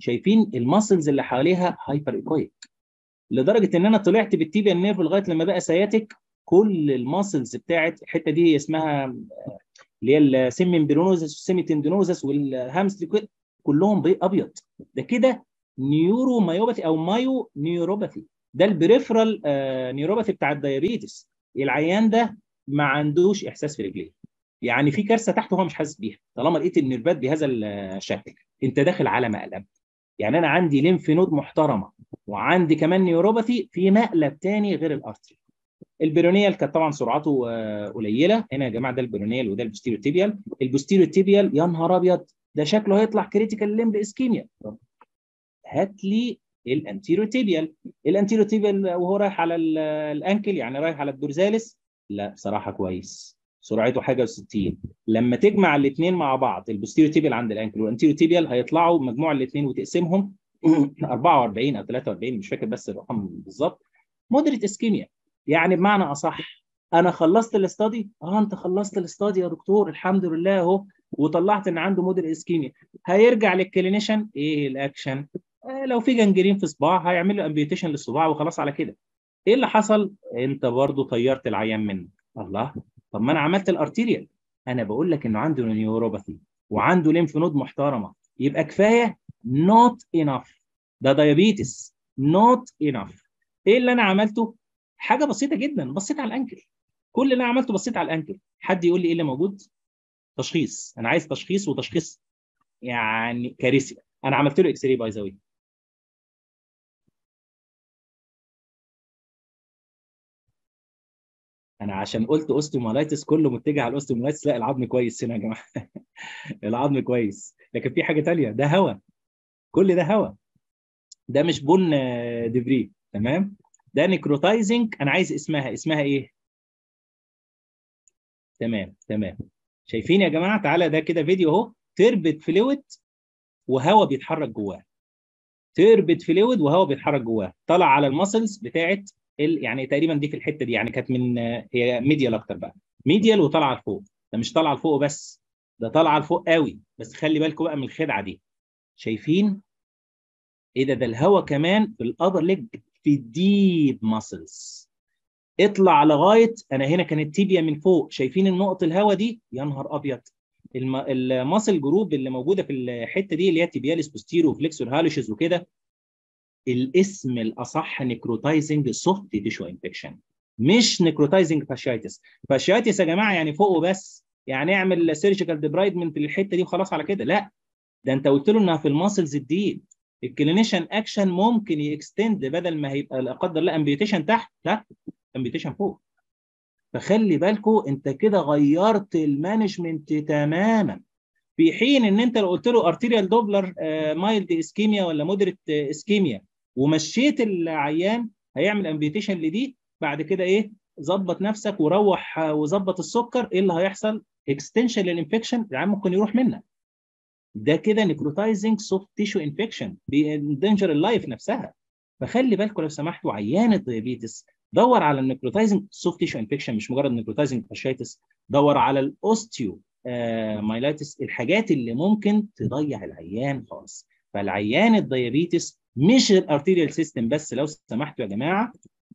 شايفين الماسلز اللي حواليها هايبر ايكويك لدرجه ان انا طلعت بالتيبيا نيرف لغايه لما بقى سياتيك كل الماسلز بتاعت الحته دي اسمها اللي هي السيممبرونوزس والسيمي تندينوزس والهامستري كلهم ابيض ده كده نيورو مايوباثي او مايو نيوروباثي ده البريفرال آه نيوروباثي بتاع الديابيتس العيان ده ما عندوش احساس في رجليه يعني في كارثه تحته هو مش حاسس بيها طالما لقيت النيرفات بهذا الشكل انت داخل على مقلب يعني انا عندي ليمف نود محترمه وعندي كمان نيوروباثي في مقلب تاني غير الارتري البيرونيال كانت طبعا سرعته قليله هنا يا جماعه ده البيرونيال وده البوستيريو البوستيريو تيبيال يا نهار ابيض ده شكله هيطلع كريتيكال ليمب اسكيميا هات لي الانتيريو تيبيال الانتيريو تيبيال وهو رايح على الانكل يعني رايح على الدورزاليس لا بصراحه كويس سرعته حاجه و60 لما تجمع الاثنين مع بعض البوستيريو تيبيال عند الانكل والانتيريو تيبيال هيطلعوا مجموع الاثنين وتقسمهم 44 او 43 مش فاكر بس الرقم بالظبط مودريت اسكيميا يعني بمعنى اصح انا خلصت الاستادي اه انت خلصت الاستادي يا دكتور الحمد لله اهو وطلعت ان عنده مودريت اسكيميا هيرجع للكلينيشن ايه الاكشن آه لو في جنجرين في صباع هيعمل له امبيوتيشن للصباع وخلاص على كده ايه اللي حصل انت برضو طيرت العيان منك الله طب ما انا عملت الارتيريال انا بقول لك انه عنده نيوروباثي وعنده ليمف نود محترمه يبقى كفايه نوت انف ده دايابيتس نوت انف ايه اللي انا عملته حاجه بسيطه جدا بصيت على الانكل كل اللي انا عملته بصيت على الانكل حد يقول لي ايه اللي موجود تشخيص انا عايز تشخيص وتشخيص يعني كارثي انا عملت له اكس راي باي ذا انا عشان قلت اوستيومالايتس كله متجه على الاوستيومالايتس لا العظم كويس هنا يا جماعه العظم كويس لكن في حاجه ثانيه ده هواء كل ده هواء ده مش بون ديبري تمام ده نيكروتايزنج انا عايز اسمها اسمها ايه تمام تمام شايفين يا جماعه تعالى ده كده فيديو اهو تربت فلويد وهواء بيتحرك جواه تربت فلويد وهواء بيتحرك جواه طلع على المسلز بتاعت يعني تقريبا دي في الحته دي يعني كانت من هي ميديال اكتر بقى ميديال وطالعه لفوق ده مش طالعه لفوق بس ده طالعه لفوق قوي بس خلي بالكم بقى من الخدعه دي شايفين ايه ده ده الهواء كمان في الابر ليج في الديب ماسلز اطلع لغايه انا هنا كانت تيبيا من فوق شايفين النقط الهواء دي يا نهار ابيض الم... الماسل جروب اللي موجوده في الحته دي اللي هي تيبياليس بوستيرو فليكسور هالوشز وكده الاسم الاصح نيكروتايزنج سوفت تيشو انفكشن مش نيكروتايزنج فاشيايتس فاشيايتس يا جماعه يعني فوق وبس يعني اعمل سيرجيكال ديبرايدمنت للحته دي وخلاص على كده لا ده انت قلت له انها في الماسلز الديب الكلينيشن اكشن ممكن يكستند بدل ما هيبقى لا قدر الله امبيوتيشن تحت لا امبيوتيشن فوق فخلي بالكو انت كده غيرت المانجمنت تماما في حين ان انت لو قلت له ارتيريال دوبلر مايلد اسكيميا ولا مودريت اسكيميا ومشيت العيان هيعمل امبيوتيشن لدي بعد كده ايه ظبط نفسك وروح وظبط السكر ايه اللي هيحصل اكستنشن للانفكشن العيان ممكن يروح منك ده كده نيكروتايزنج سوفت تيشو انفكشن بيندنجر اللايف نفسها فخلي بالكم لو سمحتوا عيان الديابيتس دور على النيكروتايزنج سوفت تيشو انفكشن مش مجرد نيكروتايزنج فاشيتس دور على الاوستيو آه مايلايتس الحاجات اللي ممكن تضيع العيان خالص فالعيان الديابيتس مش الارتيريال سيستم بس لو سمحتوا يا جماعه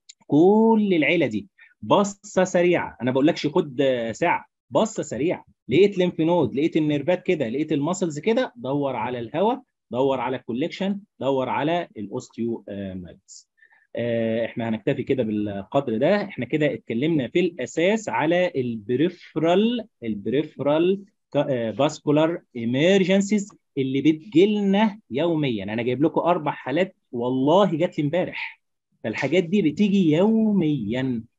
كل العيله دي بصه سريعه انا بقول لكش خد ساعه بصه سريعه لقيت ليمف نود لقيت النيرفات كده لقيت المسلز كده دور على الهواء دور على الكوليكشن دور على الاوستيو مايلز احنا هنكتفي كده بالقدر ده احنا كده اتكلمنا في الاساس على البريفرال البريفرال فاسكولار ايمرجنسيز اللي بتجيلنا يوميا انا جايب لكم اربع حالات والله جات لي امبارح فالحاجات دي بتيجي يوميا